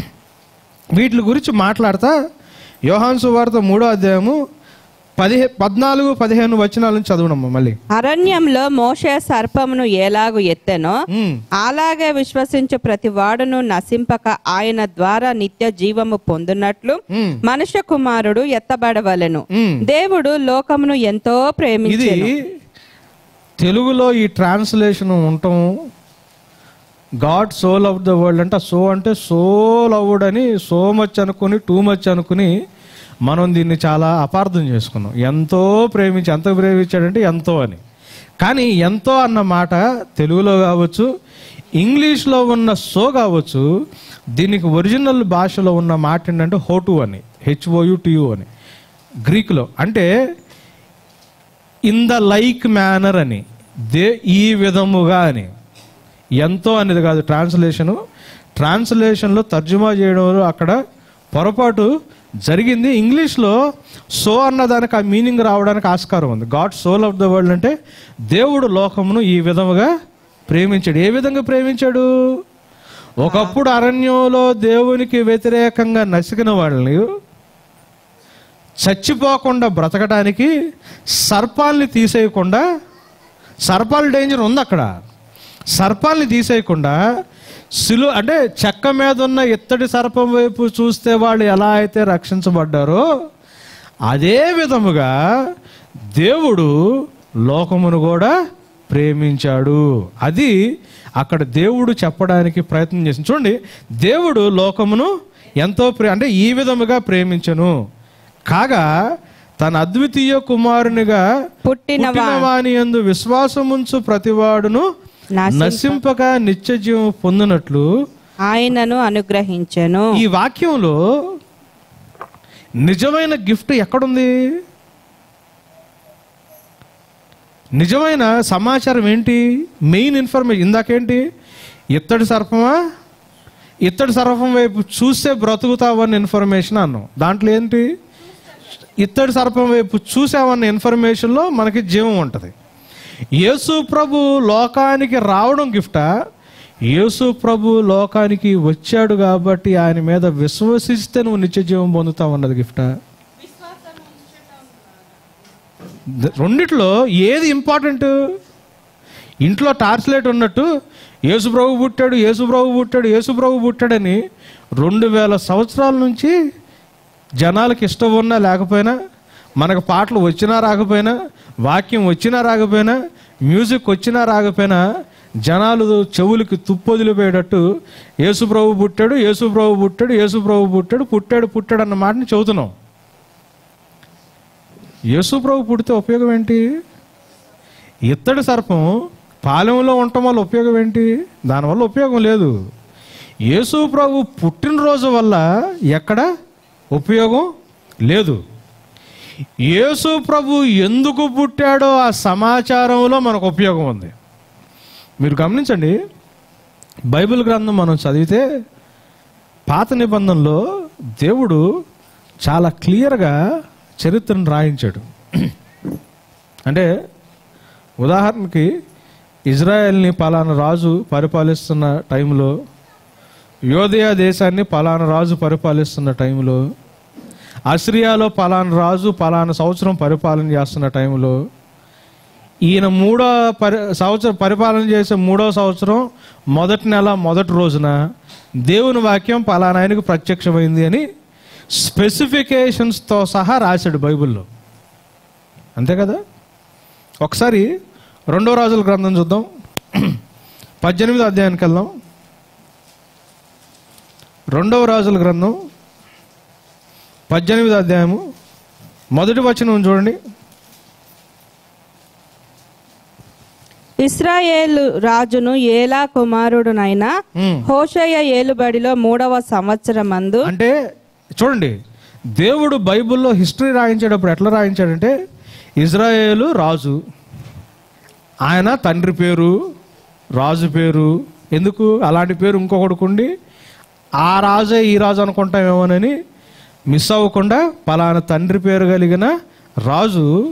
వీటి గురించి మాట్లాడతా యోహాన్ సువార్త మూడో అధ్యాయము పదిహే పద్నాలుగు పదిహేను వచనాల నుంచి చదవడమ్మా మళ్ళీ అరణ్యంలో మోషే సర్పమును ఎలాగు ఎత్తెనో ఉమ్, అలాగే విశ్వసించు ప్రతి వాడును నశింపక ఆయన ద్వారా నిత్య జీవము పొందునట్లు ఉమ్, మనుష్య కుమారుడు ఎత్తబడవలెను ఉమ్. దేవుడు లోకమును ఎంతో ఇది ప్రేమించెను తెలుగులో ఈ ట్రాన్స్లేషన్ ఉండటం God so love the world అంటే సో అంటే సో లవ్డ్ అని సో మచ్ అనుకుని టూ మచ్ అనుకుని మనం దీన్ని చాలా అపార్థం చేసుకున్నాం ఎంతో ప్రేమించి ఎంత ప్రేమించాడంటే ఎంతో అని కానీ ఎంతో అన్న మాట తెలుగులో కావచ్చు ఇంగ్లీష్లో ఉన్న సో కావచ్చు దీనికి ఒరిజినల్ భాషలో ఉన్న మాట ఏంటంటే హోటు అని హెచ్ఓయు టియు అని గ్రీకులో అంటే ఇన్ ద లైక్ మేనర్ అని దే ఈ విధముగా అని ఎంతో అనేది కాదు ట్రాన్స్లేషను ట్రాన్స్లేషన్లో తర్జుమా చేయడంలో అక్కడ పొరపాటు జరిగింది ఇంగ్లీష్లో సో అన్న దానికి ఆ మీనింగ్ రావడానికి ఆస్కారం ఉంది God soul of the world అంటే దేవుడు లోకమును ఈ విధముగా ప్రేమించాడు ఏ విధంగా ప్రేమించాడు ఒకప్పుడు అరణ్యంలో దేవునికి వ్యతిరేకంగా నసికిన వాళ్ళని చచ్చిపోకుండా బ్రతకడానికి సర్పాల్ని తీసేయకుండా సర్పాల డేంజర్ ఉంది అక్కడ సర్పాల్ని తీసేయకుండా సిలు అంటే చెక్క మీద ఉన్న ఇత్తడి సర్పం వైపు చూస్తే వాళ్ళు ఎలా అయితే రక్షించబడ్డారో అదే విధముగా దేవుడు లోకమును కూడా ప్రేమించాడు అది అక్కడ దేవుడు చెప్పడానికి ప్రయత్నం చేసింది చూడండి దేవుడు లోకమును ఎంతో ప్రే అంటే ఈ విధముగా ప్రేమించను కాగా తన అద్వితీయ కుమారునిగా పుట్టిన పుట్టిన వాని యందు విశ్వాసముంచు ప్రతివాడును నశింప- నశింపక నిత్య జీవం పొందినట్లు ఆయనను అనుగ్రహించెను ఈ వాక్యంలో నిజమైన గిఫ్ట్ ఎక్కడుంది నిజమైన సమాచారం ఏంటి మెయిన్ ఇన్ఫర్మేషన్ ఇందాకేంటి ఇత్తడి సర్పమా ఇత్తడి సర్పం వైపు చూస్తే బ్రతుకుతావన్న ఇన్ఫర్మేషన్ అన్నాం దాంట్లో ఏంటి ఇత్తడి సర్పం వైపు చూసామన్న ఇన్ఫర్మేషన్లో మనకి జీవం ఉంటుంది యేసు ప్రభు లోకానికి రావడం గిఫ్టా యేసు ప్రభు లోకానికి వచ్చాడు కాబట్టి ఆయన మీద విశ్వసిస్తే నువ్వు నిత్య జీవం పొందుతావు అన్నది గిఫ్టా ద- రెండిట్లో ఏది ఇంపార్టెంట్ ఇంట్లో టార్చ్ లైట్ ఉన్నట్టు యేసు ప్రభు పుట్టాడు యేసు ప్రభు పుట్టాడు యేసు ప్రభు పుట్టాడని రెండు వేల సంవత్సరాల నుంచి జనాలకు ఇష్టం ఉన్నా లేకపోయినా మనకు పాటలు వచ్చినా రాకపోయినా వాక్యం వచ్చినా రాకపోయినా మ్యూజిక్ వచ్చినా రాకపోయినా జనాలు చెవులకి తుప్పొదిలిపోయేటట్టు యేసు ప్రభు పుట్టాడు యేసు ప్రభు పుట్టాడు యేసు ప్రభు పుట్టాడు పుట్టాడు పుట్టాడు అన్న మాటని చెబుతున్నాం యేసు ప్రభు పుడితే ఉపయోగం ఏంటి ఇత్తడి సర్పం పాలెంలో ఉండటం వల్ల ఉపయోగం ఏంటి దానివల్ల ఉపయోగం లేదు యేసు ప్రభు పుట్టినరోజు వల్ల ఎక్కడ ఉపయోగం లేదు యేసు ప్రభు ఎందుకు పుట్టాడో ఆ సమాచారంలో మనకు ఉపయోగం ఉంది మీరు గమనించండి బైబిల్ గ్రంథం మనం చదివితే పాత నిబంధనలో దేవుడు చాలా క్లియర్గా చరిత్రను రాయించాడు అంటే ఉదాహరణకి ఇజ్రాయెల్ని పలానా రాజు పరిపాలిస్తున్న టైంలో యోదయ దేశాన్ని పలానా రాజు పరిపాలిస్తున్న టైంలో అసిరియాలో పలానా రాజు పలానా సంవత్సరం పరిపాలన చేస్తున్న టైంలో ఈయన మూడో పరి సంవత్సరం పరిపాలన చేసే మూడో సంవత్సరం మొదటి నెల మొదటి రోజున దేవుని వాక్యం పలానా ఆయనకు ప్రత్యక్షమైంది అని స్పెసిఫికేషన్స్తో సహా రాశాడు బైబిల్లో అంతే కదా ఒకసారి రెండో రాజుల గ్రంథం చూద్దాం పద్దెనిమిదో అధ్యాయానికి వెళ్దాం రెండవ రాజుల గ్రంథం పద్దెనిమిదో అధ్యాయము మొదటి వచనం చూడండి ఇస్రాయేలు రాజును ఏలా కుమారుడునైన ఉమ్. హోషయ ఏలుబడిలో మూడవ సంవత్సరమందు అంటే చూడండి దేవుడు బైబిల్లో హిస్టరీ రాయించేటప్పుడు ఎట్లా రాయించాడంటే ఇజ్రాయేలు రాజు ఆయన తండ్రి పేరు రాజు పేరు ఎందుకు అలాంటి పేరు ఇంకొకటికుండి ఆ రాజే ఈ రాజు అనుకుంటామేమోనని మిస్ అవ్వకుండా పలానా తండ్రి పేరు కలిగిన రాజు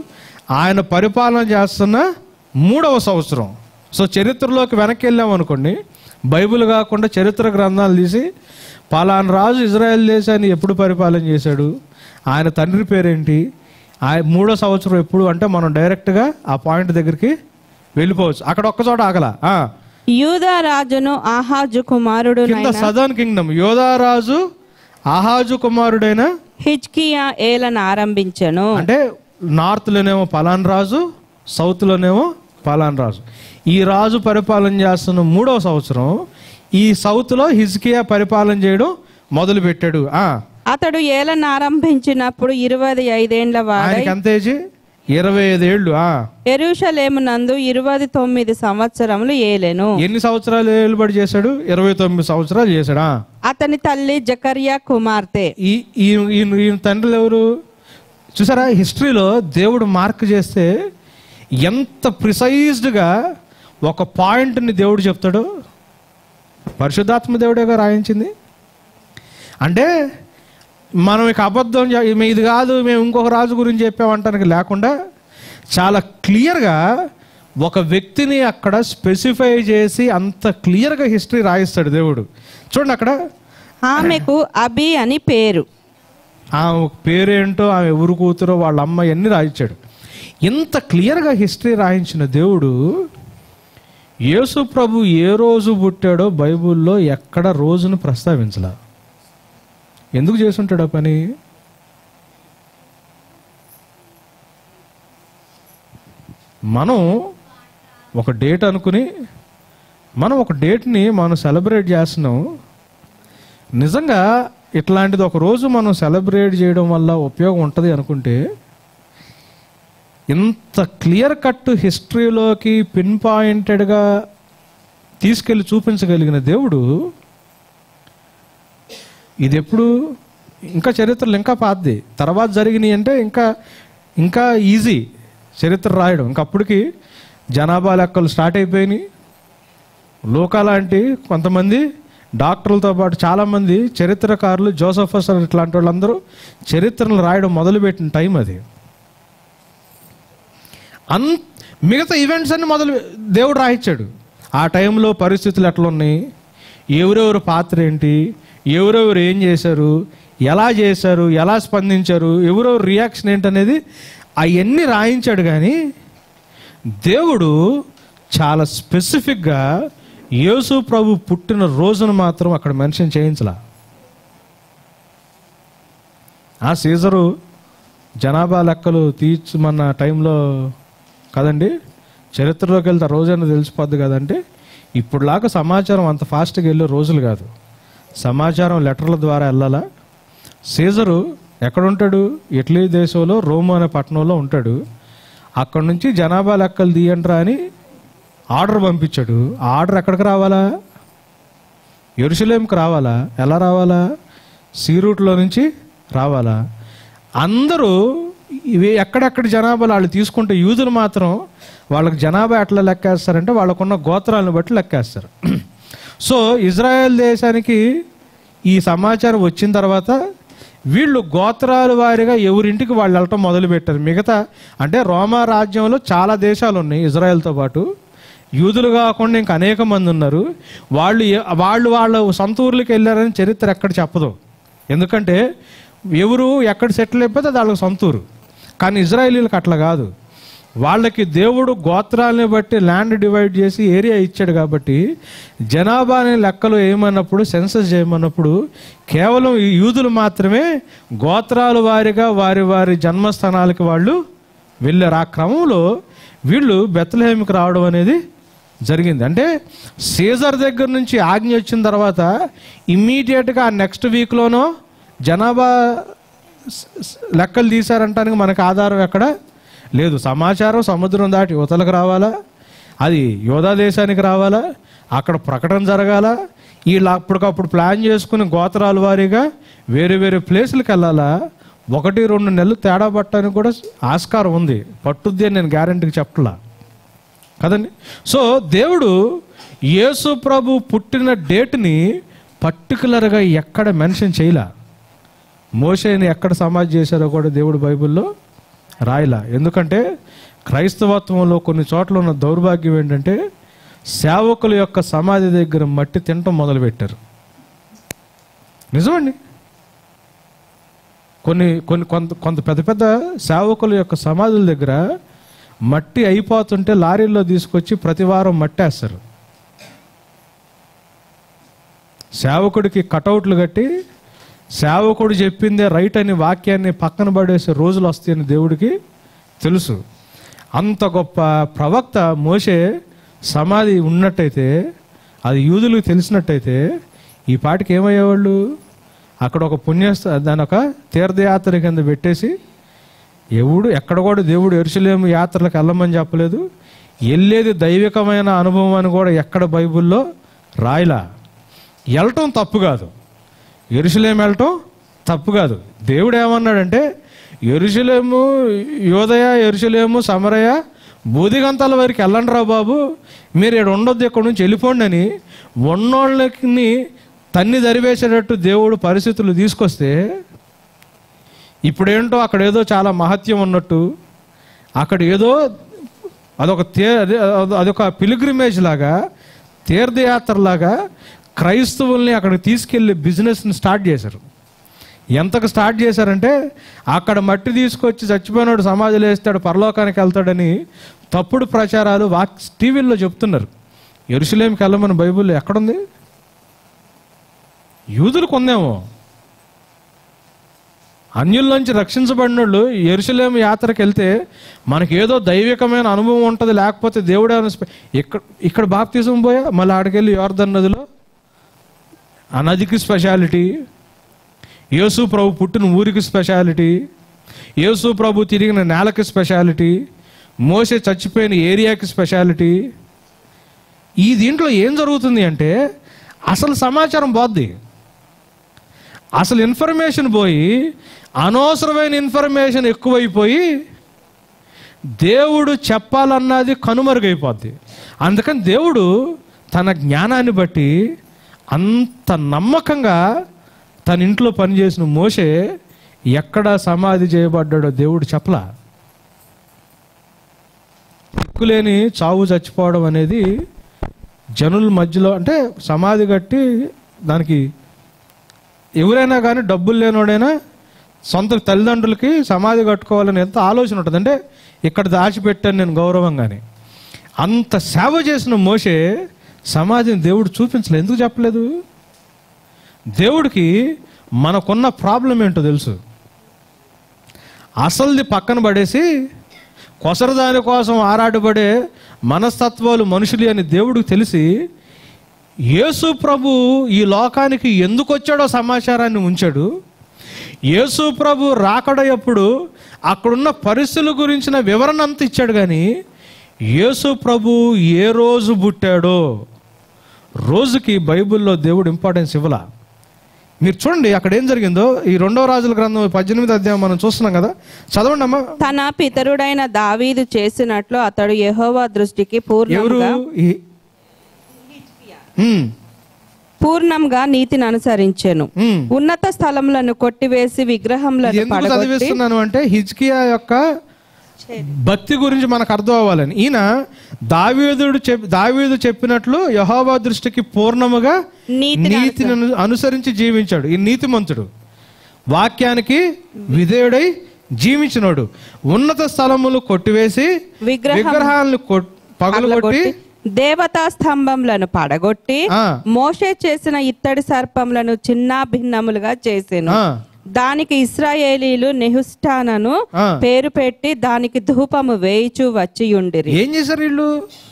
ఆయన పరిపాలన చేస్తున్న మూడవ సంవత్సరం సో చరిత్రలోకి వెనక్కి వెళ్ళాం అనుకోండి బైబిల్ కాకుండా చరిత్ర గ్రంథాలు తీసి పలానా రాజు ఇజ్రాయెల్ దేశాన్ని ఎప్పుడు పరిపాలన చేశాడు ఆయన తండ్రి పేరేంటి ఆయన మూడో సంవత్సరం ఎప్పుడు అంటే మనం డైరెక్ట్గా ఆ పాయింట్ దగ్గరికి వెళ్ళిపోవచ్చు అక్కడ ఒక్కచోట ఆగల ఆ. యూదా రాజును ఆహాజు కుమారుడు కింద సదర్న్ కింగ్డమ్ యోధారాజు ఆహాజు కుమారుడైన హిజ్కియా ఏలను ఆరంభించెను అంటే నార్త్లోనేమో పలాన్ రాజు సౌత్లోనేమో పలాన్ రాజు ఈ రాజు పరిపాలన చేస్తున్న మూడవ సంవత్సరం ఈ సౌత్లో హిజ్కియా పరిపాలన చేయడం మొదలు పెట్టాడు ఆ అతడు ఏలను ఆరంభించినప్పుడు ఇరవై ఐదేండ్ల వాడై ఆయనకి ఎంత ఏజీ ఇరవై ఐదేళ్ళు ఆ ఎరుషలేమునందు ఇరవై తొమ్మిది సంవత్సరములు ఏలెను ఎన్ని సంవత్సరాలు ఏలుబడి చేశాడు ఇరవై తొమ్మిది సంవత్సరాలు చేశాడా అతని తల్లి జకర్యా కుమార్తె ఈ ఈ ఈయన ఈయన తండ్రులు ఎవరు చూసారా హిస్టరీలో దేవుడు మార్క్ చేస్తే ఎంత ప్రిసైజ్డ్గా ఒక పాయింట్ని దేవుడు చెప్తాడు పరిశుద్ధాత్మ దేవుడేగా రాయించింది అంటే మనం ఇక అబద్ధం చె- మేము ఇది కాదు మేము ఇంకొక రాజు గురించి చెప్పామంటానికి లేకుండా చాలా క్లియర్గా ఒక వ్యక్తిని అక్కడ స్పెసిఫై చేసి అంత క్లియర్గా హిస్టరీ రాయిస్తాడు దేవుడు చూడండి అక్కడ ఆమెకు అబి అని పేరు ఆమె పేరేంటో ఆమె ఎవరు కూతురో వాళ్ళ అమ్మ అన్ని రాయించాడు ఇంత క్లియర్గా హిస్టరీ రాయించిన దేవుడు యేసు ప్రభు ఏ రోజు పుట్టాడో బైబిల్లో ఎక్కడ రోజును ప్రస్తావించలా ఎందుకు చేసుంటాడు ఆ పని మనం ఒక డేట్ అనుకుని మనం ఒక డేట్ని మనం సెలబ్రేట్ చేస్తున్నాం నిజంగా ఇట్లాంటిది ఒక రోజు మనం సెలబ్రేట్ చేయడం వల్ల ఉపయోగం ఉంటుంది అనుకుంటే ఇంత క్లియర్ కట్ హిస్టరీలోకి పిన్ పాయింటెడ్గా తీసుకెళ్ళి చూపించగలిగిన దేవుడు ఇది ఎప్పుడు ఇంకా చరిత్రలు ఇంకా పాతది తర్వాత జరిగినాయి అంటే ఇంకా ఇంకా ఈజీ చరిత్ర రాయడం ఇంకా అప్పటికి జనాభా లెక్కలు స్టార్ట్ అయిపోయినాయి లోకా లాంటి కొంతమంది డాక్టర్లతో పాటు చాలామంది చరిత్రకారులు జోసఫస్ అని ఇట్లాంటి వాళ్ళందరూ చరిత్రను రాయడం మొదలుపెట్టిన టైం అది అన్ మిగతా ఈవెంట్స్ అన్ని మొదలు దేవుడు రాయించాడు ఆ టైంలో పరిస్థితులు ఎట్లా ఉన్నాయి ఎవరెవరు పాత్ర ఏంటి ఎవరెవరు ఏం చేశారు ఎలా చేశారు ఎలా స్పందించారు ఎవరెవరు రియాక్షన్ ఏంటనేది అవన్నీ రాయించాడు కానీ దేవుడు చాలా స్పెసిఫిక్గా యేసు ప్రభు పుట్టిన రోజును మాత్రం అక్కడ మెన్షన్ చేయించలా ఆ సీజరు జనాభా లెక్కలు తీర్చమన్న టైంలో కదండి చరిత్రలోకి వెళ్తే ఆ రోజైనా తెలిసిపోద్ది కదంటే ఇప్పుడులాగా సమాచారం అంత ఫాస్ట్గా వెళ్ళే రోజులు కాదు సమాచారం లెటర్ల ద్వారా వెళ్ళాలా సీజరు ఎక్కడుంటాడు ఇటలీ దేశంలో రోమ్ అనే పట్టణంలో ఉంటాడు అక్కడ నుంచి జనాభా లెక్కలు తీయండిరా అని ఆర్డర్ పంపించాడు ఆ ఆర్డర్ ఎక్కడికి రావాలా ఎరుసలేంకి రావాలా ఎలా రావాలా సీ రూట్లో నుంచి రావాలా అందరూ ఇవి ఎక్కడెక్కడ జనాభాలు వాళ్ళు తీసుకుంటే యూదులు మాత్రం వాళ్ళకి జనాభా ఎట్లా లెక్కేస్తారంటే వాళ్ళకున్న గోత్రాలను బట్టి లెక్కేస్తారు సో ఇజ్రాయెల్ దేశానికి ఈ సమాచారం వచ్చిన తర్వాత వీళ్ళు గోత్రాల వారిగా ఎవరింటికి వాళ్ళు వెళ్ళటం మొదలుపెట్టారు మిగతా అంటే రోమా రాజ్యంలో చాలా దేశాలు ఉన్నాయి ఇజ్రాయెల్తో పాటు యూదులు కాకుండా ఇంకా అనేక మంది ఉన్నారు వాళ్ళు ఏ- వాళ్ళు వాళ్ళ సొంత ఊర్లకు వెళ్ళారని చరిత్ర ఎక్కడ చెప్పదు ఎందుకంటే ఎవరు ఎక్కడ సెటిల్ అయిపోతే అది వాళ్ళకి సొంత ఊరు కానీ ఇజ్రాయేలీలకు అట్లా కాదు వాళ్ళకి దేవుడు గోత్రాలని బట్టి ల్యాండ్ డివైడ్ చేసి ఏరియా ఇచ్చాడు కాబట్టి జనాభాని లెక్కలు ఏమన్నప్పుడు సెన్సస్ చేయమన్నప్పుడు కేవలం ఈ యూదులు మాత్రమే గోత్రాల వారిగా వారి వారి జన్మస్థానాలకి వాళ్ళు వెళ్ళారు ఆ క్రమంలో వీళ్ళు బెత్తలహేమికి రావడం అనేది జరిగింది అంటే సీజర్ దగ్గర నుంచి ఆజ్ఞ వచ్చిన తర్వాత ఇమ్మీడియట్గా ఆ నెక్స్ట్ వీక్లోనో జనాభా స్- స్- లెక్కలు తీశారంటానికి మనకు ఆధారం ఎక్కడ లేదు సమాచారం సముద్రం దాటి యువతలకు రావాలా అది యోధా దేశానికి రావాలా అక్కడ ప్రకటన జరగాల వీళ్ళు అప్పటికప్పుడు ప్లాన్ చేసుకుని గోత్రాల వారీగా వేరే వేరే ప్లేసులకు వెళ్ళాలా ఒకటి రెండు నెలలు తేడా పట్టడానికి కూడా ఆస్కారం ఉంది పట్టుద్ది అని నేను గ్యారంటీకి చెప్పలా కదండి సో దేవుడు యేసు ప్రభు పుట్టిన డేట్ని పర్టికులర్గా ఎక్కడ మెన్షన్ చేయలా మోషేని ఎక్కడ సమాధి చేశారో కూడా దేవుడు బైబిల్లో రాయలా ఎందుకంటే క్రైస్తవత్వంలో కొన్ని చోట్ల ఉన్న దౌర్భాగ్యం ఏంటంటే సేవకుల యొక్క సమాధి దగ్గర మట్టి తినటం మొదలుపెట్టారు నిజమండి కొన్ని కొన్ని కొంత కొంత పెద్ద పెద్ద సేవకుల యొక్క సమాధుల దగ్గర మట్టి అయిపోతుంటే లారీల్లో తీసుకొచ్చి ప్రతి వారం మట్టేస్తారు సేవకుడికి కటౌట్లు కట్టి సేవకుడు చెప్పిందే రైట్ అని వాక్యాన్ని పక్కన పడేసే రోజులు వస్తాయని దేవుడికి తెలుసు అంత గొప్ప ప్రవక్త మోసే సమాధి ఉన్నట్టయితే అది యూదులకు తెలిసినట్టయితే ఈ పాటికి ఏమయ్యేవాళ్ళు అక్కడ ఒక పుణ్యస్థ దాని ఒక తీర్థయాత్ర కింద పెట్టేసి ఎవడు ఎక్కడ కూడా దేవుడు ఎరుసలేము యాత్రలకు వెళ్ళమని చెప్పలేదు వెళ్ళేది దైవికమైన అనుభవం అని కూడా ఎక్కడ బైబిల్లో రాయలా వెళ్ళటం తప్పు కాదు ఎరుసలేం వెళ్ళటం తప్పు కాదు దేవుడు ఏమన్నాడంటే ఎరుసలేము యోదయ ఎరుసలేము సమరయ బూదిగంతాల వరకు వెళ్ళండి రా బాబు మీరు ఇక్కడ ఉండొద్దు ఇక్కడ నుంచి వెళ్ళిపోండి అని ఉన్నోళ్ళకి తన్ని దరివేసేటట్టు దేవుడు పరిస్థితులు తీసుకొస్తే ఇప్పుడేంటో అక్కడ ఏదో చాలా మహత్యం ఉన్నట్టు అక్కడ ఏదో అదొక తే అదే- అదొక పిలిగ్రిమేజ్ లాగా తీర్థయాత్ర లాగా క్రైస్తవుల్ని అక్కడికి తీసుకెళ్లి బిజినెస్ని స్టార్ట్ చేశారు ఎంతకు స్టార్ట్ చేశారంటే అక్కడ మట్టి తీసుకొచ్చి చచ్చిపోయినాడు సమాధిలో వేస్తాడు పరలోకానికి వెళ్తాడని తప్పుడు ప్రచారాలు వాక్ టీవీల్లో చెప్తున్నారు ఎరుసలేంకి వెళ్ళమని బైబిల్లో ఎక్కడుంది యూదులకు ఉందేమో అన్యుల్లోంచి రక్షించబడిన వాళ్ళు ఎరుసలేం యాత్రకు వెళ్తే మనకి ఏదో దైవికమైన అనుభవం ఉంటుంది లేకపోతే దేవుడే ఏమైనా స్పె- ఇక్కడ ఇక్కడ బాప్తిజం పోయా మళ్ళీ ఆడికెళ్ళి యోర్ధన్ నదిలో ఆ నదికి స్పెషాలిటీ యేసు ప్రభు పుట్టిన ఊరికి స్పెషాలిటీ యేసు ప్రభు తిరిగిన నేలకి స్పెషాలిటీ మోసే చచ్చిపోయిన ఏరియాకి స్పెషాలిటీ ఈ దీంట్లో ఏం జరుగుతుంది అంటే అసలు సమాచారం పోద్ది అసలు ఇన్ఫర్మేషన్ పోయి అనవసరమైన ఇన్ఫర్మేషన్ ఎక్కువైపోయి దేవుడు చెప్పాలన్నది కనుమరుగైపోద్ది అందుకని దేవుడు తన జ్ఞానాన్ని బట్టి అంత నమ్మకంగా తన ఇంట్లో పనిచేసిన మోసే ఎక్కడ సమాధి చేయబడ్డాడో దేవుడు చెప్పలా దిక్కులేని చావు చచ్చిపోవడం అనేది జనుల మధ్యలో అంటే సమాధి కట్టి దానికి ఎవరైనా కానీ డబ్బులు లేనోడైనా సొంత తల్లిదండ్రులకి సమాధి కట్టుకోవాలని ఎంత ఆలోచన ఉంటుంది అంటే ఇక్కడ దాచిపెట్టాను నేను గౌరవంగానే అంత సేవ చేసిన మోసే సమాధిని దేవుడు చూపించలేదు ఎందుకు చెప్పలేదు దేవుడికి మనకున్న ప్రాబ్లం ఏంటో తెలుసు అసలుది పక్కన పడేసి కొసరదాని కోసం ఆరాటపడే మనస్తత్వాలు మనుషులు అని దేవుడికి తెలిసి యేసు ప్రభు ఈ లోకానికి ఎందుకు వచ్చాడో సమాచారాన్ని ఉంచాడు యేసు ప్రభు రాకడయప్పుడు అక్కడున్న పరిస్థితుల గురించిన వివరణ అంతా ఇచ్చాడు కానీ యేసు ప్రభు ఏ రోజు పుట్టాడో రోజుకి బైబిల్లో దేవుడు ఇంపార్టెన్స్ ఇవ్వలా మీరు చూడండి అక్కడ ఏం జరిగిందో ఈ రెండవ రాజుల గ్రంథం పద్దెనిమిది అధ్యాయం మనం చూస్తున్నాం కదా చదవండి అమ్మా తన పితరుడైన దావీదు చేసినట్లు అతడు యెహోవా దృష్టికి ఎవరు పూర్ణంగా ఈ- ఉమ్, పూర్ణంగా నీతిని అనుసరించెను ఉమ్. ఉన్నత స్థలములను కొట్టివేసి ఇది విగ్రహములను ఎందుకు పడగొట్టి చదివిస్తున్నాను అంటే హిజ్కియా యొక్క భక్తి గురించి మనకు అర్థం అవ్వాలని ఈయన దావీదుడు చెప్ దావీదు చెప్పినట్లు యహోవా దృష్టికి పూర్ణముగా నీతిని నీతిని అను- అనుసరించి జీవించాడు ఈ నీతిమంతుడు వాక్యానికి విధేయుడై జీవించినోడు ఉన్నత స్థలములు కొట్టివేసి విగ్రహం- విగ్రహాలను కొట్- పగలగొట్టి దేవతా స్తంభములను పడగొట్టి ఆ. మోషే చేసిన ఇత్తడి సర్పములను చిన్న భిన్నములుగా చేసెను ఆ, దానికి ఇస్రాయేలీలు నెహుష్టానను ఆ. పేరు పెట్టి దానికి ధూపము వేయిచు వచ్చి ఉండిరి ఏం చేశారు వీళ్ళు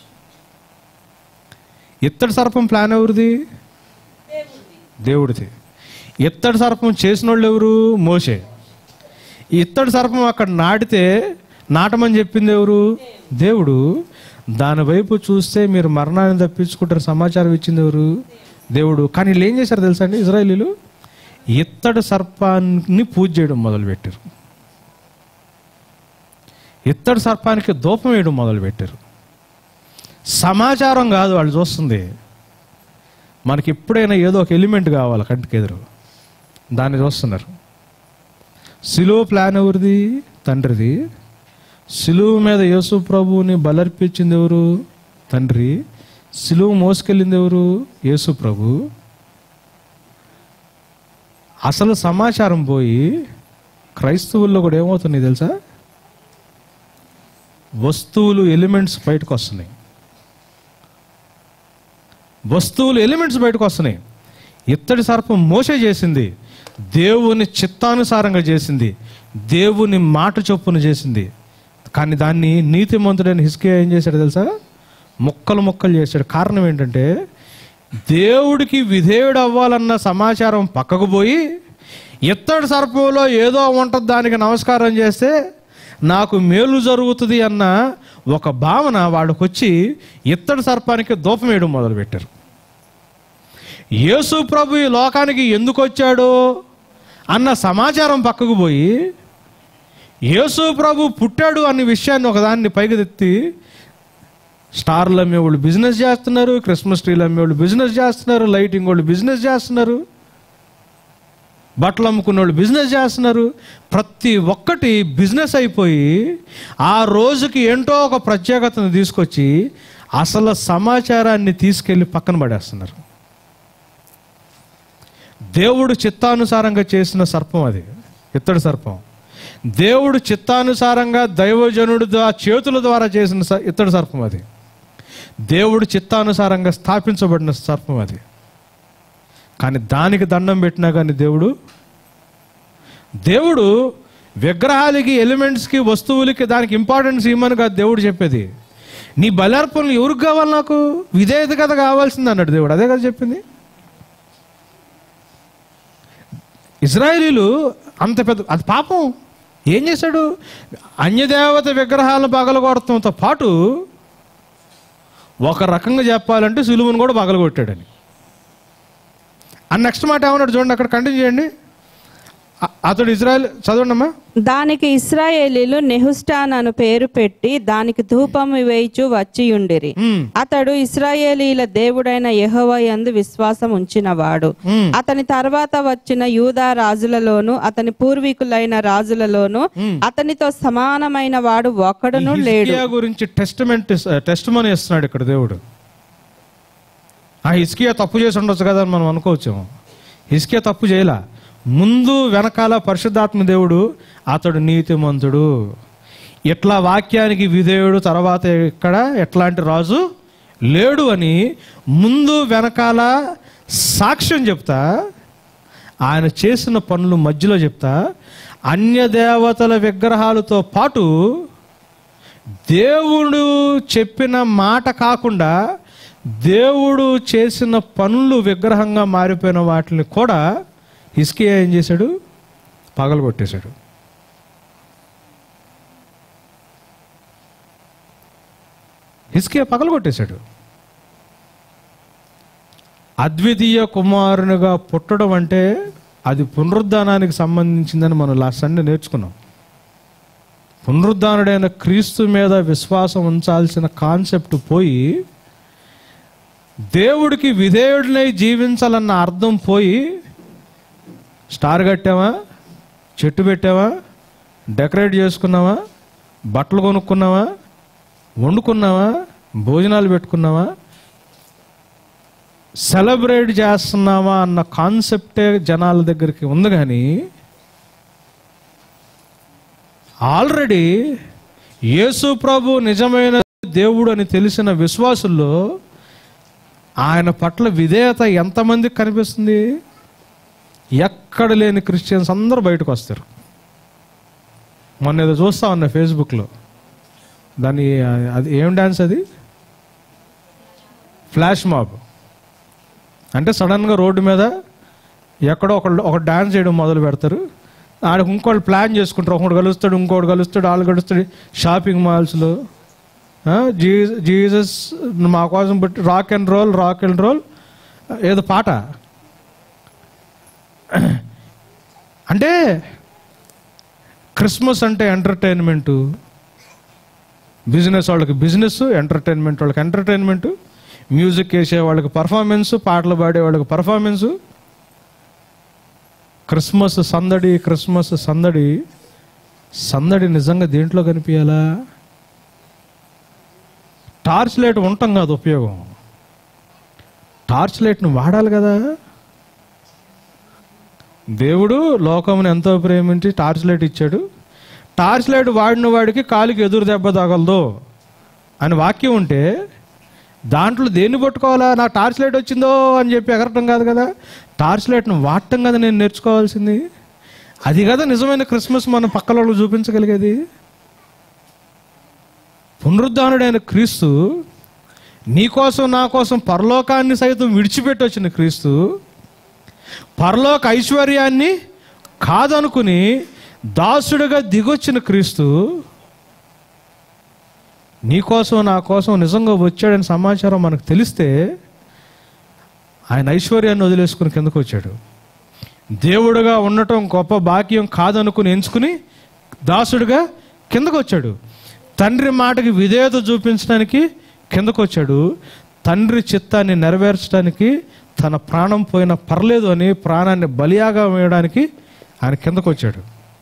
ఇత్తడి సర్పం ప్లాన్ ఎవరిది దేవుడిది ఇత్తడి సర్పం చేసిన వాళ్ళు ఎవరు మోసే ఈ ఇత్తడి సర్పం అక్కడ నాటితే నాటమని చెప్పింది ఎవరు దేవుడు దాని వైపు చూస్తే మీరు మరణాన్ని తప్పించుకుంటారు సమాచారం ఇచ్చింది ఎవరు దేవుడు కానీ వీళ్ళు ఏం చేశారు తెలుసా అండి ఇజ్రాయేలీలు ఇత్తడి సర్పాన్ని పూజ చేయడం మొదలుపెట్టారు ఇత్తడి సర్పానికి దూపం వేయడం మొదలుపెట్టారు సమాచారం కాదు వాళ్ళు చూస్తుంది మనకి ఎప్పుడైనా ఏదో ఒక ఎలిమెంట్ కావాలి కంటికి ఎదురు దాన్ని చూస్తున్నారు సిలో ప్లాన్ ఎవరిది తండ్రిది సిలువు మీద యేసు ప్రభువుని బలర్పించింది ఎవరు తండ్రి సిలువు మోసుకెళ్ళింది ఎవరు యేసు ప్రభు అసలు సమాచారం పోయి క్రైస్తవుల్లో కూడా ఏమవుతుంది తెలుసా వస్తువులు ఎలిమెంట్స్ బయటకు వస్తున్నాయి వస్తువులు ఎలిమెంట్స్ బయటకు వస్తున్నాయి ఇత్తడి సర్పం మోసే చేసింది దేవుని చిత్తానుసారంగా చేసింది దేవుని మాట చొప్పున చేసింది కానీ దాన్ని నీతిమంతుడైన హిస్కే ఏం చేశాడు తెలుసా ముక్కలు ముక్కలు చేశాడు కారణం ఏంటంటే దేవుడికి విధేయుడు అవ్వాలన్న సమాచారం పక్కకు పోయి ఇత్తడి సర్పంలో ఏదో ఉంటుంది దానికి నమస్కారం చేస్తే నాకు మేలు జరుగుతుంది అన్న ఒక భావన వాళ్ళకు వచ్చి ఇత్తడి సర్పానికి దూపం వేయడం మొదలుపెట్టారు యేసు ప్రభు ఈ లోకానికి ఎందుకు వచ్చాడో అన్న సమాచారం పక్కకు పోయి యేసు ప్రభు పుట్టాడు అనే విషయాన్ని ఒకదాన్ని పైకి తెత్తి స్టార్లు అమ్మేవాళ్ళు బిజినెస్ చేస్తున్నారు క్రిస్మస్ ట్రీలు అమ్మేవాళ్ళు బిజినెస్ చేస్తున్నారు లైటింగ్ వాళ్ళు బిజినెస్ చేస్తున్నారు బట్టలు అమ్ముకున్న వాళ్ళు బిజినెస్ చేస్తున్నారు ప్రతి ఒక్కటి బిజినెస్ అయిపోయి ఆ రోజుకి ఏంటో ఒక ప్రత్యేకతను తీసుకొచ్చి అసలు సమాచారాన్ని తీసుకెళ్ళి పక్కన పడేస్తున్నారు దేవుడు చిత్తానుసారంగా చేసిన సర్పం అది ఇత్తడి సర్పం దేవుడు చిత్తానుసారంగా దైవజనుడు ద్వా- చేతుల ద్వారా చేసిన స- ఇత్తడి సర్పం అది దేవుడు చిత్తానుసారంగా స్థాపించబడిన సర్పం అది కానీ దానికి దండం పెట్టినా కానీ దేవుడు దేవుడు విగ్రహాలకి ఎలిమెంట్స్కి వస్తువులకి దానికి ఇంపార్టెన్స్ ఇవ్వమని కాదు దేవుడు చెప్పేది నీ బలార్పణలు ఎవరికి కావాలి నాకు విధేయత కదా కావాల్సింది అన్నాడు దేవుడు అదే కదా చెప్పింది ఇజ్రాయేలీలు అంత పెద్ద అది పాపం ఏం చేశాడు అన్యదేవత విగ్రహాలను పగలగొడటంతో పాటు ఒక రకంగా చెప్పాలంటే సులువును కూడా పగలగొట్టాడని ఆ నెక్స్ట్ మాట ఏమన్నాడు చూడండి అక్కడ కంటిన్యూ చేయండి అ- అతడు ఇజ్రాయెల్ చదవండి అమ్మా దానికి ఇస్రాయేలీలు నెహుస్టాన్ అను పేరు పెట్టి దానికి ధూపం వేయిచు వచ్చియుండిరి మ్మ్. అతడు ఇస్రాయేలీల దేవుడైన యెహోవా యందు విశ్వాసం ఉంచినవాడు మ్మ్. అతని తర్వాత వచ్చిన యూదా రాజులలోను అతని పూర్వీకులైన రాజులలోను అతనితో సమానమైన వాడు ఒకడును ఈ లేడు హిజ్కియా గురించి టెస్ట్మెంట్ టెస్ట్ మనీ ఇస్తున్నాడు ఇక్కడ దేవుడు ఆ హిస్కియా తప్పు చేసి ఉండొచ్చు కదా అని మనం అనుకోవచ్చేమో హిస్కియా తప్పు చేయలా ముందు వెనకాల పరిశుద్ధాత్మ దేవుడు అతడు నీతిమంతుడు ఇట్లా వాక్యానికి విధేయుడు తర్వాత ఇక్కడ ఎట్లాంటి రాజు లేడు అని ముందు వెనకాల సాక్ష్యం చెప్తా ఆయన చేసిన పనులు మధ్యలో చెప్తా అన్య దేవతల విగ్రహాలతో పాటు దేవుడు చెప్పిన మాట కాకుండా దేవుడు చేసిన పనులు విగ్రహంగా మారిపోయిన వాటిని కూడా హిస్కియా ఏం చేశాడు పగలగొట్టేశాడు హిస్కియా పగలగొట్టేశాడు అద్వితీయ కుమారునిగా పుట్టడం అంటే అది పునరుద్ధానానికి సంబంధించిందని మనం లాస్ట్ సండే నేర్చుకున్నాం పునరుద్ధానుడైన క్రీస్తు మీద విశ్వాసం ఉంచాల్సిన కాన్సెప్ట్ పోయి దేవుడికి విధేయుడినై జీవించాలన్న అర్థం పోయి స్టార్ కట్టావా చెట్టు పెట్టావా డెకరేట్ చేసుకున్నావా బట్టలు కొనుక్కున్నావా వండుకున్నావా భోజనాలు పెట్టుకున్నావా సెలబ్రేట్ చేస్తున్నావా అన్న కాన్సెప్టే జనాల దగ్గరికి ఉంది కానీ ఆల్రెడీ యేసు ప్రభు నిజమైన దేవుడు అని తెలిసిన విశ్వాసుల్లో ఆయన పట్ల విధేయత ఎంతమందికి కనిపిస్తుంది ఎక్కడ లేని క్రిస్టియన్స్ అందరూ బయటకు వస్తారు మొన్న ఏదో చూస్తా ఉన్నా ఫేస్బుక్లో దాని అది ఏం డ్యాన్స్ అది ఫ్లాష్ మాబ్ అంటే సడన్గా రోడ్డు మీద ఎక్కడో ఒకళ్ళు ఒక డ్యాన్స్ చేయడం మొదలు పెడతారు ఆడికి ఇంకోళ్ళు ప్లాన్ చేసుకుంటారు ఒకడు కలుస్తాడు ఇంకోటి కలుస్తాడు వాళ్ళు కలుస్తాడు షాపింగ్ మాల్స్లో జీ జీసస్ మా కోసం పెట్టి rock and roll rock and roll ఏదో పాట అంటే క్రిస్మస్ అంటే ఎంటర్టైన్మెంటు బిజినెస్ వాళ్ళకి బిజినెస్ ఎంటర్టైన్మెంట్ వాళ్ళకి ఎంటర్టైన్మెంట్ మ్యూజిక్ వేసే వాళ్ళకి పర్ఫార్మెన్స్ పాటలు పాడే వాళ్ళకి పర్ఫార్మెన్స్ క్రిస్మస్ సందడి క్రిస్మస్ సందడి సందడి నిజంగా దేంట్లో కనిపించాలా టార్చ్ లైట్ ఉండటం కాదు ఉపయోగం టార్చ్ లైట్ను వాడాలి కదా దేవుడు లోకమును ఎంతో ప్రేమించి టార్చ్ లైట్ ఇచ్చాడు టార్చ్ లైట్ వాడిన వాడికి కాలికి ఎదురు దెబ్బ తగలదు అని వాక్యం ఉంటే దాంట్లో దేన్ని పట్టుకోవాలా నా టార్చ్ లైట్ వచ్చిందో అని చెప్పి ఎగరటం కాదు కదా టార్చ్ లైట్ను వాడటం కదా నేను నేర్చుకోవాల్సింది అది కదా నిజమైన క్రిస్మస్ మనం పక్కల వాళ్ళకి చూపించగలిగేది పునరుద్ధానుడైన క్రీస్తు నీ కోసం నా కోసం పరలోకాన్ని సైతం విడిచిపెట్టి వచ్చిన క్రీస్తు పరలోక ఐశ్వర్యాన్ని కాదనుకుని దాసుడుగా దిగొచ్చిన క్రీస్తు నీ కోసం నా కోసం నిజంగా వచ్చాడని సమాచారం మనకు తెలిస్తే ఆయన ఐశ్వర్యాన్ని వదిలేసుకుని కిందకు వచ్చాడు దేవుడుగా ఉండటం గొప్ప భాగ్యం కాదనుకుని ఎంచుకుని దాసుడుగా కిందకు వచ్చాడు తండ్రి మాటకి విధేయత చూపించడానికి కిందకు వచ్చాడు తండ్రి చిత్తాన్ని నెరవేర్చడానికి తన ప్రాణం పోయినా పర్లేదు అని ప్రాణాన్ని బలియాగా వేయడానికి ఆయన కిందకు వచ్చాడు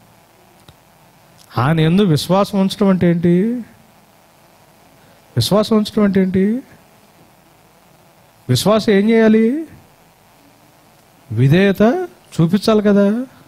ఆయన ఎందు విశ్వాసం ఉంచడం అంటే ఏంటి విశ్వాసం ఉంచడం అంటే ఏంటి విశ్వాసం ఏం చేయాలి విధేయత చూపించాలి కదా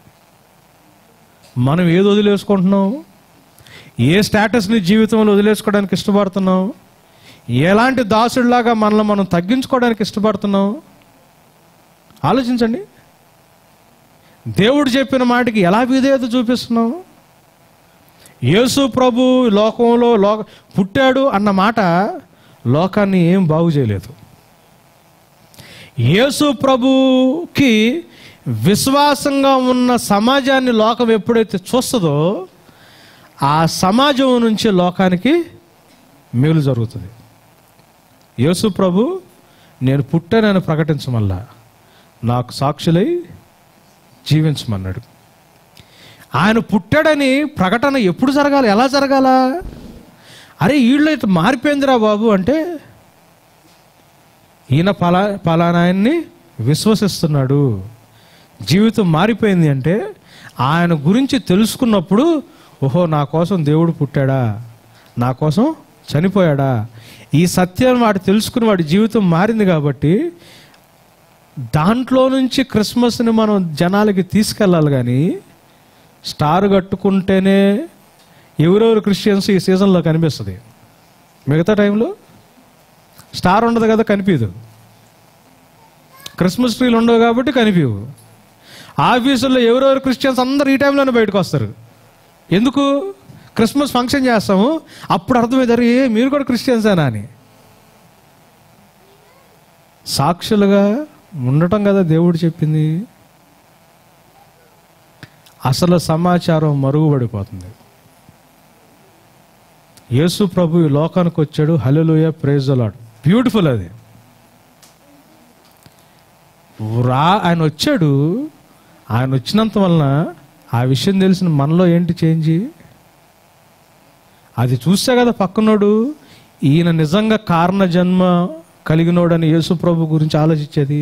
మనం ఏది వదిలేసుకుంటున్నాం ఏ స్టేటస్ని జీవితంలో వదిలేసుకోవడానికి ఇష్టపడుతున్నాం ఎలాంటి దాసుడిలాగా మనల్ని మనం తగ్గించుకోవడానికి ఇష్టపడుతున్నాం ఆలోచించండి దేవుడు చెప్పిన మాటకి ఎలా విధేయత చూపిస్తున్నాం యేసు ప్రభు లోకంలో లోక పుట్టాడు అన్న మాట లోకాన్ని ఏం బాగు చేయలేదు యేసు ప్రభుకి విశ్వాసంగా ఉన్న సమాజాన్ని లోకం ఎప్పుడైతే చూస్తుందో ఆ సమాజం నుంచి లోకానికి మేలు జరుగుతుంది యేసు ప్రభు నేను పుట్టానని ప్రకటించమల్లా నాకు సాక్షులై జీవించమన్నాడు ఆయన పుట్టాడని ప్రకటన ఎప్పుడు జరగాలి ఎలా జరగాల అరే వీళ్ళు ఇట్లా మారిపోయిందిరా బాబు అంటే ఈయన పలా పలానాయన్ని విశ్వసిస్తున్నాడు జీవితం మారిపోయింది అంటే ఆయన గురించి తెలుసుకున్నప్పుడు ఓహో నా కోసం దేవుడు పుట్టాడా నా కోసం చనిపోయాడా ఈ సత్యాన్ని వాడు తెలుసుకుని వాడి జీవితం మారింది కాబట్టి దాంట్లో నుంచి క్రిస్మస్ని మనం జనాలకి తీసుకెళ్ళాలి కానీ స్టార్ కట్టుకుంటేనే ఎవరెవరు క్రిస్టియన్స్ ఈ సీజన్లో కనిపిస్తుంది మిగతా టైంలో స్టార్ ఉండదు కదా కనిపించదు క్రిస్మస్ ట్రీలు ఉండవు కాబట్టి కనిపించవు ఆఫీసుల్లో ఎవరెవరు క్రిస్టియన్స్ అందరు ఈ టైంలోనే బయటకు వస్తారు ఎందుకు క్రిస్మస్ ఫంక్షన్ చేస్తాము అప్పుడు అర్థమవుతారు ఏ మీరు కూడా క్రిస్టియన్సేనా అని సాక్షులుగా ఉండటం కదా దేవుడు చెప్పింది అసలు సమాచారం మరుగుపడిపోతుంది యేసు ప్రభు ఈ లోకానికి వచ్చాడు హలలుయ ప్రేజ్ అలాడ్ బ్యూటిఫుల్ అది రా ఆయన వచ్చాడు ఆయన వచ్చినంత వలన ఆ విషయం తెలిసిన మనలో ఏంటి చేంజ్ అది చూస్తే కదా పక్కనోడు ఈయన నిజంగా కారణ జన్మ కలిగినోడని యేసు ప్రభు గురించి ఆలోచించేది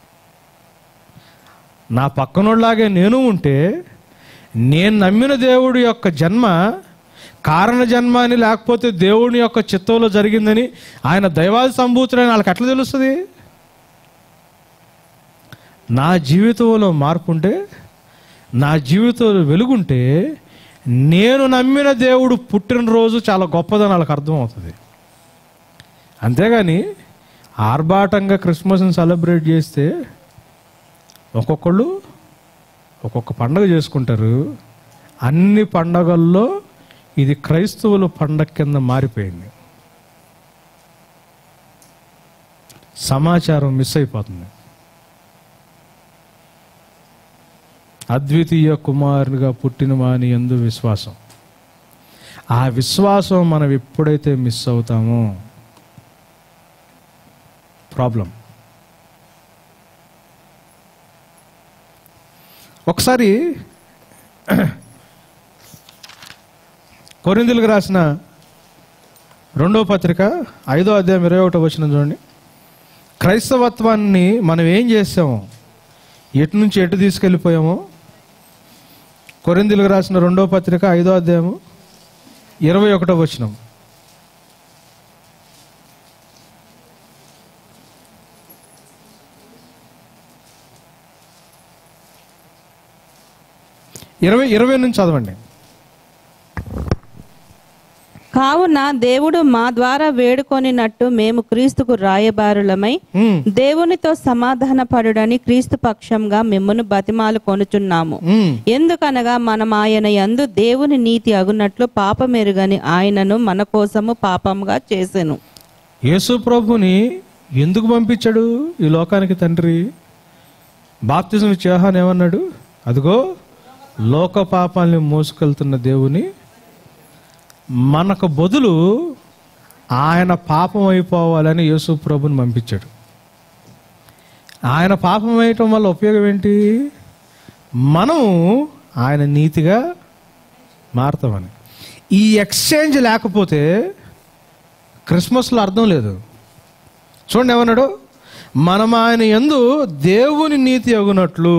నా పక్కనోళ్ళలాగే నేను ఉంటే నేను నమ్మిన దేవుడి యొక్క జన్మ కారణ జన్మ అని లేకపోతే దేవుని యొక్క చిత్తంలో జరిగిందని ఆయన దైవాది సంభూతుడని వాళ్ళకి ఎట్లా తెలుస్తుంది నా జీవితంలో మార్పు ఉంటే నా జీవితంలో వెలుగుంటే నేను నమ్మిన దేవుడు పుట్టినరోజు చాలా గొప్పదని వాళ్ళకి అర్థమవుతుంది అంతేగాని ఆర్భాటంగా క్రిస్మస్ని సెలబ్రేట్ చేస్తే ఒక్కొక్కళ్ళు ఒక్కొక్క పండగ చేసుకుంటారు అన్ని పండగల్లో ఇది క్రైస్తవుల పండగ కింద మారిపోయింది సమాచారం మిస్ అయిపోతుంది అద్వితీయ కుమారునిగా పుట్టిన వాని ఎందు విశ్వాసం ఆ విశ్వాసం మనం ఎప్పుడైతే మిస్ అవుతామో ప్రాబ్లం ఒకసారి కొరిందులకు రాసిన రెండో పత్రిక ఐదో అధ్యాయం ఇరవై ఒకటో వచ్చిన చూడండి క్రైస్తవత్వాన్ని మనం ఏం చేసామో ఎటు నుంచి ఎటు తీసుకెళ్ళిపోయామో కొరిందులకు రాసిన రెండో పత్రిక ఐదో అధ్యాయము ఇరవై ఒకటో వచనం ఇరవై ఇరవై నుంచి చదవండి కావున దేవుడు మా ద్వారా వేడుకొనినట్టు మేము క్రీస్తుకు రాయబారులమై ఉమ్, దేవునితో సమాధాన పడుడని క్రీస్తు పక్షంగా మిమ్మను బతిమాలు కొనుచున్నాము ఉమ్. ఎందుకనగా మనం ఆయన యందు దేవుని నీతి అగునట్లు పాపమెరుగని ఆయనను మన కోసము పాపంగా చేసెను యేసు ప్రభుని ఎందుకు పంపించాడు ఈ లోకానికి తండ్రి బాప్తిజం ఇచ్చే యోహాన్ ఏమన్నాడు అదిగో లోక పాపాల్ని మోసుకెళ్తున్న దేవుని మనకు బదులు ఆయన పాపం అయిపోవాలని యేసు ప్రభుని పంపించాడు ఆయన పాపం అయ్యటం వల్ల ఉపయోగం ఏంటి మనం ఆయన నీతిగా మారుతామని ఈ ఎక్స్చేంజ్ లేకపోతే క్రిస్మస్లో అర్థం లేదు చూడండి ఏమన్నాడు మనం ఆయన ఎందు దేవుని నీతి అగునట్లు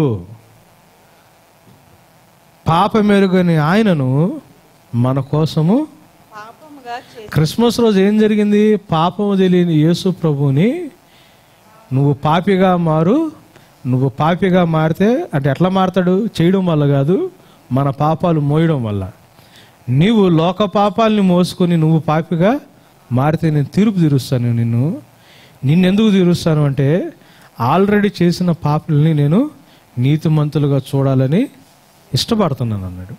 పాప మెరుగని ఆయనను మన కోసము క్రిస్మస్ రోజు ఏం జరిగింది పాపము తెలియని యేసు ప్రభుని నువ్వు పాపిగా మారు నువ్వు పాపిగా మారితే అంటే ఎట్లా మారతాడు చేయడం వల్ల కాదు మన పాపాలు మోయడం వల్ల నీవు లోక పాపాలని మోసుకొని నువ్వు పాపిగా మారితే నేను తీర్పు తీరుస్తాను నిన్ను నిన్నెందుకు తీరుస్తాను అంటే ఆల్రెడీ చేసిన పాపల్ని నేను నీతిమంతులుగా చూడాలని ఇష్టపడుతున్నాను అన్నాడు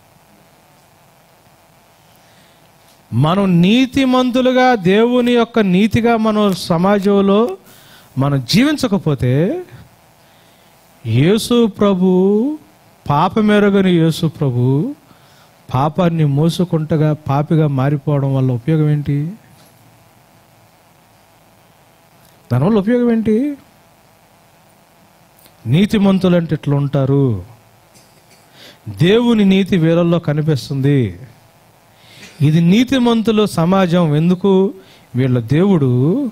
మనం నీతిమంతులుగా దేవుని యొక్క నీతిగా మనం సమాజంలో మనం జీవించకపోతే యేసు ప్రభు పాపమెరగని యేసు ప్రభు పాపాన్ని మోసుకుంటగా పాపిగా మారిపోవడం వల్ల ఉపయోగం ఏంటి దానివల్ల ఉపయోగం ఏంటి నీతిమంతులు అంటే ఇట్లా ఉంటారు దేవుని నీతి వీళ్ళల్లో కనిపిస్తుంది ఇది నీతిమంతుల సమాజం ఎందుకు వీళ్ళ దేవుడు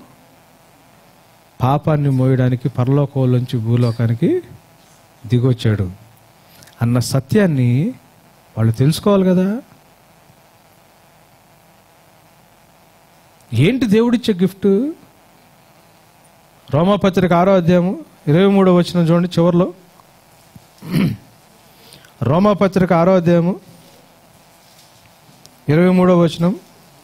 పాపాన్ని మోయడానికి పరలోకంలోంచి భూలోకానికి దిగొచ్చాడు అన్న సత్యాన్ని వాళ్ళు తెలుసుకోవాలి కదా ఏంటి దేవుడిచ్చే గిఫ్ట్ రోమాపత్రిక ఆరో అధ్యాయము ఇరవై మూడో వచ్చిన చూడండి చివరిలో రోమాపత్రిక ఆరో అధ్యాయము ఇరవై మూడో వచనం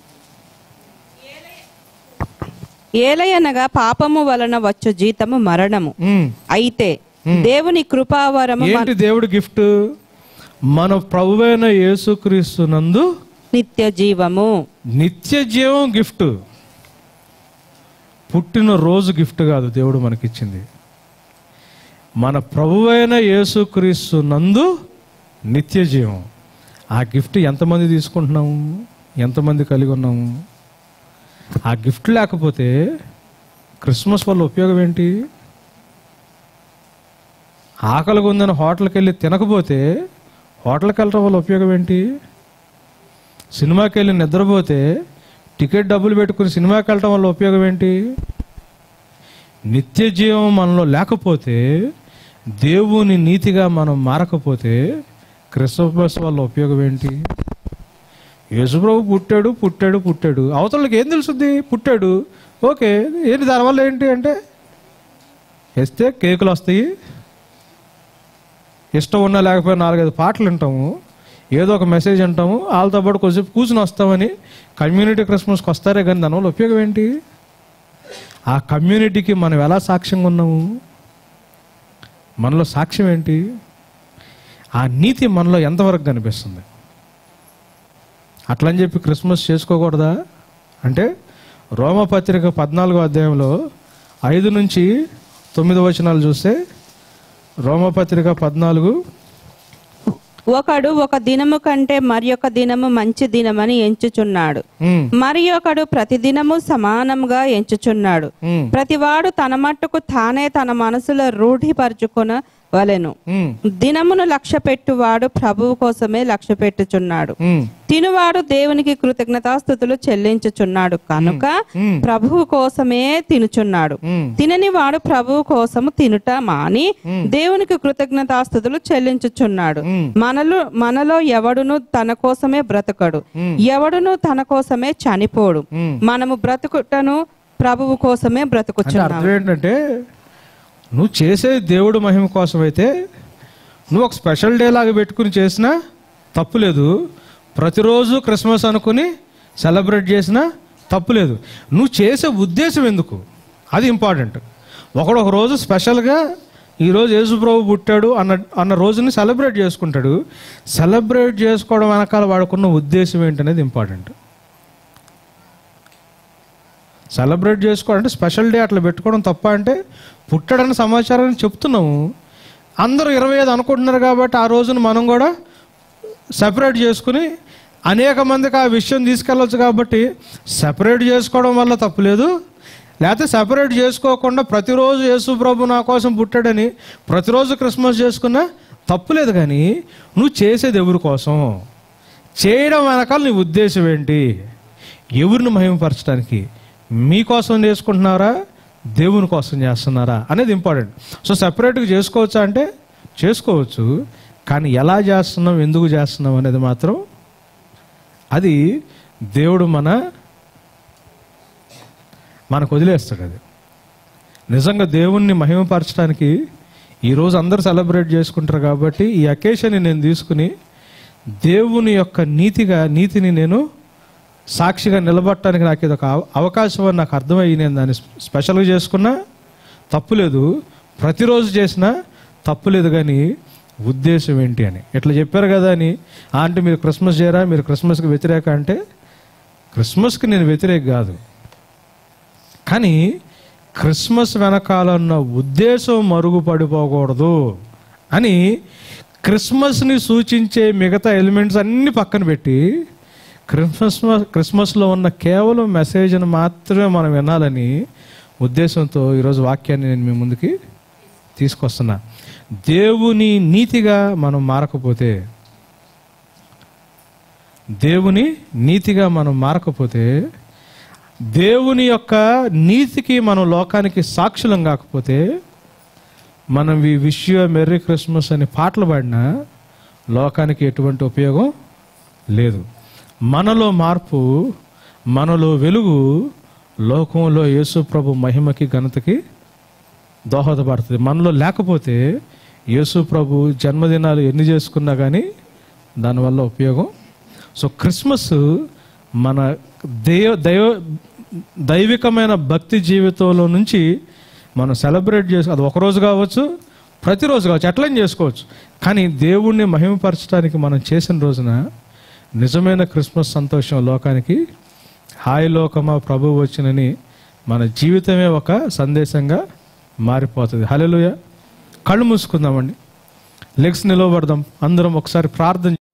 ఏలయనగా పాపము వలన వచ్చు జీతము మరణము ఉమ్. అయితే దేవుని కృపావరము మన ఏంటి దేవుడి గిఫ్ట్ మన ప్రభువైన యేసుక్రీస్తు నందు నిత్య జీవము నిత్య జీవం గిఫ్ట్ పుట్టిన రోజు గిఫ్ట్ కాదు దేవుడు మనకిచ్చింది మన ప్రభువైన యేసుక్రీస్తు నందు నిత్య జీవం ఆ గిఫ్ట్ ఎంతమంది తీసుకుంటున్నాము ఎంతమంది కలిగి ఉన్నాము ఆ గిఫ్ట్ లేకపోతే క్రిస్మస్ వల్ల ఉపయోగం ఏంటి ఆకలిగా ఉందని హోటల్కి వెళ్ళి తినకపోతే హోటల్కి వెళ్ళడం వల్ల ఉపయోగం ఏంటి సినిమాకి వెళ్ళి నిద్రపోతే టికెట్ డబ్బులు పెట్టుకుని సినిమాకి వెళ్ళటం వల్ల ఉపయోగం ఏంటి నిత్య జీవం మనలో లేకపోతే దేవుని నీతిగా మనం మారకపోతే క్రిస్మస్ వల్ల ఉపయోగం ఏంటి యేసుప్రభు పుట్టాడు పుట్టాడు పుట్టాడు అవతలకి ఏం తెలుసుద్ది పుట్టాడు ఓకే ఏంటి దానివల్ల ఏంటి అంటే వేస్తే కేకులు వస్తాయి ఇష్టం ఉన్నా లేకపోయినా నాలుగైదు పాటలు వింటాము ఏదో ఒక మెసేజ్ అంటాము వాళ్ళతో పాటు కొద్దిసేపు కూర్చుని వస్తామని కమ్యూనిటీ క్రిస్మస్కి వస్తారే కానీ దానివల్ల ఉపయోగం ఏంటి ఆ కమ్యూనిటీకి మనం ఎలా సాక్ష్యంగా ఉన్నాము మనలో సాక్ష్యం ఏంటి ఆ నీతి మనలో ఎంతవరకు కనిపిస్తుంది అట్లని చెప్పి క్రిస్మస్ చేసుకోకూడదా అంటే రోమపత్రిక పద్నాలుగో అధ్యాయంలో ఐదు నుంచి తొమ్మిది వచనాలు చూస్తే రోమపత్రిక పద్నాలుగు ఒకడు ఒక దినము కంటే మరి ఒక దినము మంచి దినమని ఎంచుచున్నాడు ఉమ్, మరి ఒకడు ప్రతి దినము సమానముగా ఎంచుచున్నాడు ఉమ్, ప్రతివాడు తన మట్టుకు తానే తన మనసులో రూఢిపరచుకున్న వలెను ఉమ్, దినమును లక్ష్య పెట్టువాడు ప్రభువు కోసమే లక్ష్య పెట్టుచున్నాడు ఉమ్, తినువాడు దేవునికి కృతజ్ఞతాస్థుతులు చెల్లించుచున్నాడు కనుక ఉమ్, ప్రభువు కోసమే తినుచున్నాడు ఉమ్. తినని వాడు ప్రభువు కోసము తినుట మాని దేవునికి కృతజ్ఞతాస్థుతులు చెల్లించుచున్నాడు ఉమ్. మనలో మనలో ఎవడును తన కోసమే బ్రతకడు ఎవడును తన కోసమే చనిపోడు ఉమ్. మనము బ్రతుకుటను ప్రభువు కోసమే అంటే బ్రతుకుచున్నాము అర్థం ఏంటంటే నువ్వు చేసే దేవుడు మహిమ కోసం అయితే నువ్వు ఒక స్పెషల్ డే లాగా పెట్టుకుని చేసినా తప్పులేదు ప్రతిరోజు క్రిస్మస్ అనుకుని సెలబ్రేట్ చేసినా తప్పులేదు నువ్వు చేసే ఉద్దేశం ఎందుకు అది ఇంపార్టెంట్ ఒకడు ఒక రోజు స్పెషల్గా ఈరోజు యేసుప్రభు పుట్టాడు అన్న అన్న రోజుని సెలబ్రేట్ చేసుకుంటాడు సెలబ్రేట్ చేసుకోవడం వెనకాల వాడుకున్న ఉద్దేశం ఏంటనేది ఇంపార్టెంట్ సెలబ్రేట్ చేసుకోవాలంటే స్పెషల్ డే అట్లా పెట్టుకోవడం తప్ప అంటే పుట్టాడని సమాచారాన్ని చెప్తున్నాము అందరూ ఇరవై ఐదు అనుకుంటున్నారు కాబట్టి ఆ రోజున మనం కూడా సెపరేట్ చేసుకుని అనేక మందికి ఆ విషయం తీసుకెళ్ళొచ్చు కాబట్టి సెపరేట్ చేసుకోవడం వల్ల తప్పులేదు లేకపోతే సెపరేట్ చేసుకోకుండా ప్రతిరోజు యేసు ప్రభు నా కోసం పుట్టాడని ప్రతిరోజు క్రిస్మస్ చేసుకున్నా తప్పులేదు కానీ నువ్వు చేసేది ఎవరి కోసం చేయడం వెనకాల నీ ఉద్దేశం ఏంటి ఎవరిని మహిమపరచడానికి మీకోసం చేసుకుంటున్నారా దేవుని కోసం చేస్తున్నారా అనేది ఇంపార్టెంట్ సో సపరేట్గా చేసుకోవచ్చా అంటే చేసుకోవచ్చు కానీ ఎలా చేస్తున్నాం ఎందుకు చేస్తున్నాం అనేది మాత్రం అది దేవుడు మన మనకు వదిలేస్తాడు అది నిజంగా దేవుణ్ణి మహిమపరచడానికి ఈరోజు అందరూ సెలబ్రేట్ చేసుకుంటారు కాబట్టి ఈ అకేషన్ని నేను తీసుకుని దేవుని యొక్క నీతిగా నీతిని నేను సాక్షిగా నిలబడటానికి నాకు ఇది ఒక అవ- అవకాశం అని నాకు అర్థమయ్యి నేను దాన్ని స్పె- స్పెషల్గా చేసుకున్నా తప్పులేదు ప్రతిరోజు చేసినా తప్పులేదు కానీ ఉద్దేశం ఏంటి అని ఇట్లా చెప్పారు కదా అని "ఆ, అంటే మీరు క్రిస్మస్ చేయరా మీరు క్రిస్మస్కి వ్యతిరేక అంటే క్రిస్మస్కి నేను వ్యతిరేక కాదు కానీ క్రిస్మస్ వెనకాల ఉన్న ఉద్దేశం మరుగుపడిపోకూడదు అని క్రిస్మస్ని సూచించే మిగతా ఎలిమెంట్స్ అన్ని పక్కన పెట్టి క్రిస్మస్ క్రిస్మస్లో ఉన్న కేవలం మెసేజ్ని మాత్రమే మనం వినాలని ఉద్దేశంతో ఈరోజు వాక్యాన్ని నేను మీ ముందుకి తీసుకొస్తున్నా దేవుని నీతిగా మనం మారకపోతే దేవుని నీతిగా మనం మారకపోతే దేవుని యొక్క నీతికి మనం లోకానికి సాక్షులం కాకపోతే మనం ఈ విష్ యూ మెర్రీ క్రిస్మస్ అని పాటలు పాడినా లోకానికి ఎటువంటి ఉపయోగం లేదు మనలో మార్పు మనలో వెలుగు లోకంలో యేసు ప్రభు మహిమకి ఘనతకి దోహదపడుతుంది మనలో లేకపోతే యేసు ప్రభు జన్మదినాలు ఎన్ని చేసుకున్నా కానీ దానివల్ల ఉపయోగం సో క్రిస్మస్ మన దైవ దైవ దైవికమైన భక్తి జీవితంలో నుంచి మనం సెలబ్రేట్ చేసు అది ఒకరోజు కావచ్చు ప్రతిరోజు కావచ్చు ఎట్లయినా చేసుకోవచ్చు కానీ దేవుణ్ణి మహిమపరచడానికి మనం చేసిన రోజున నిజమైన క్రిస్మస్ సంతోషం లోకానికి హాయ్ లోకమా ప్రభు వచ్చినని మన జీవితమే ఒక సందేశంగా మారిపోతుంది హలోయ కళ్ళు మూసుకుందామండి లెగ్స్ నిలవబడదాం అందరం ఒకసారి ప్రార్థన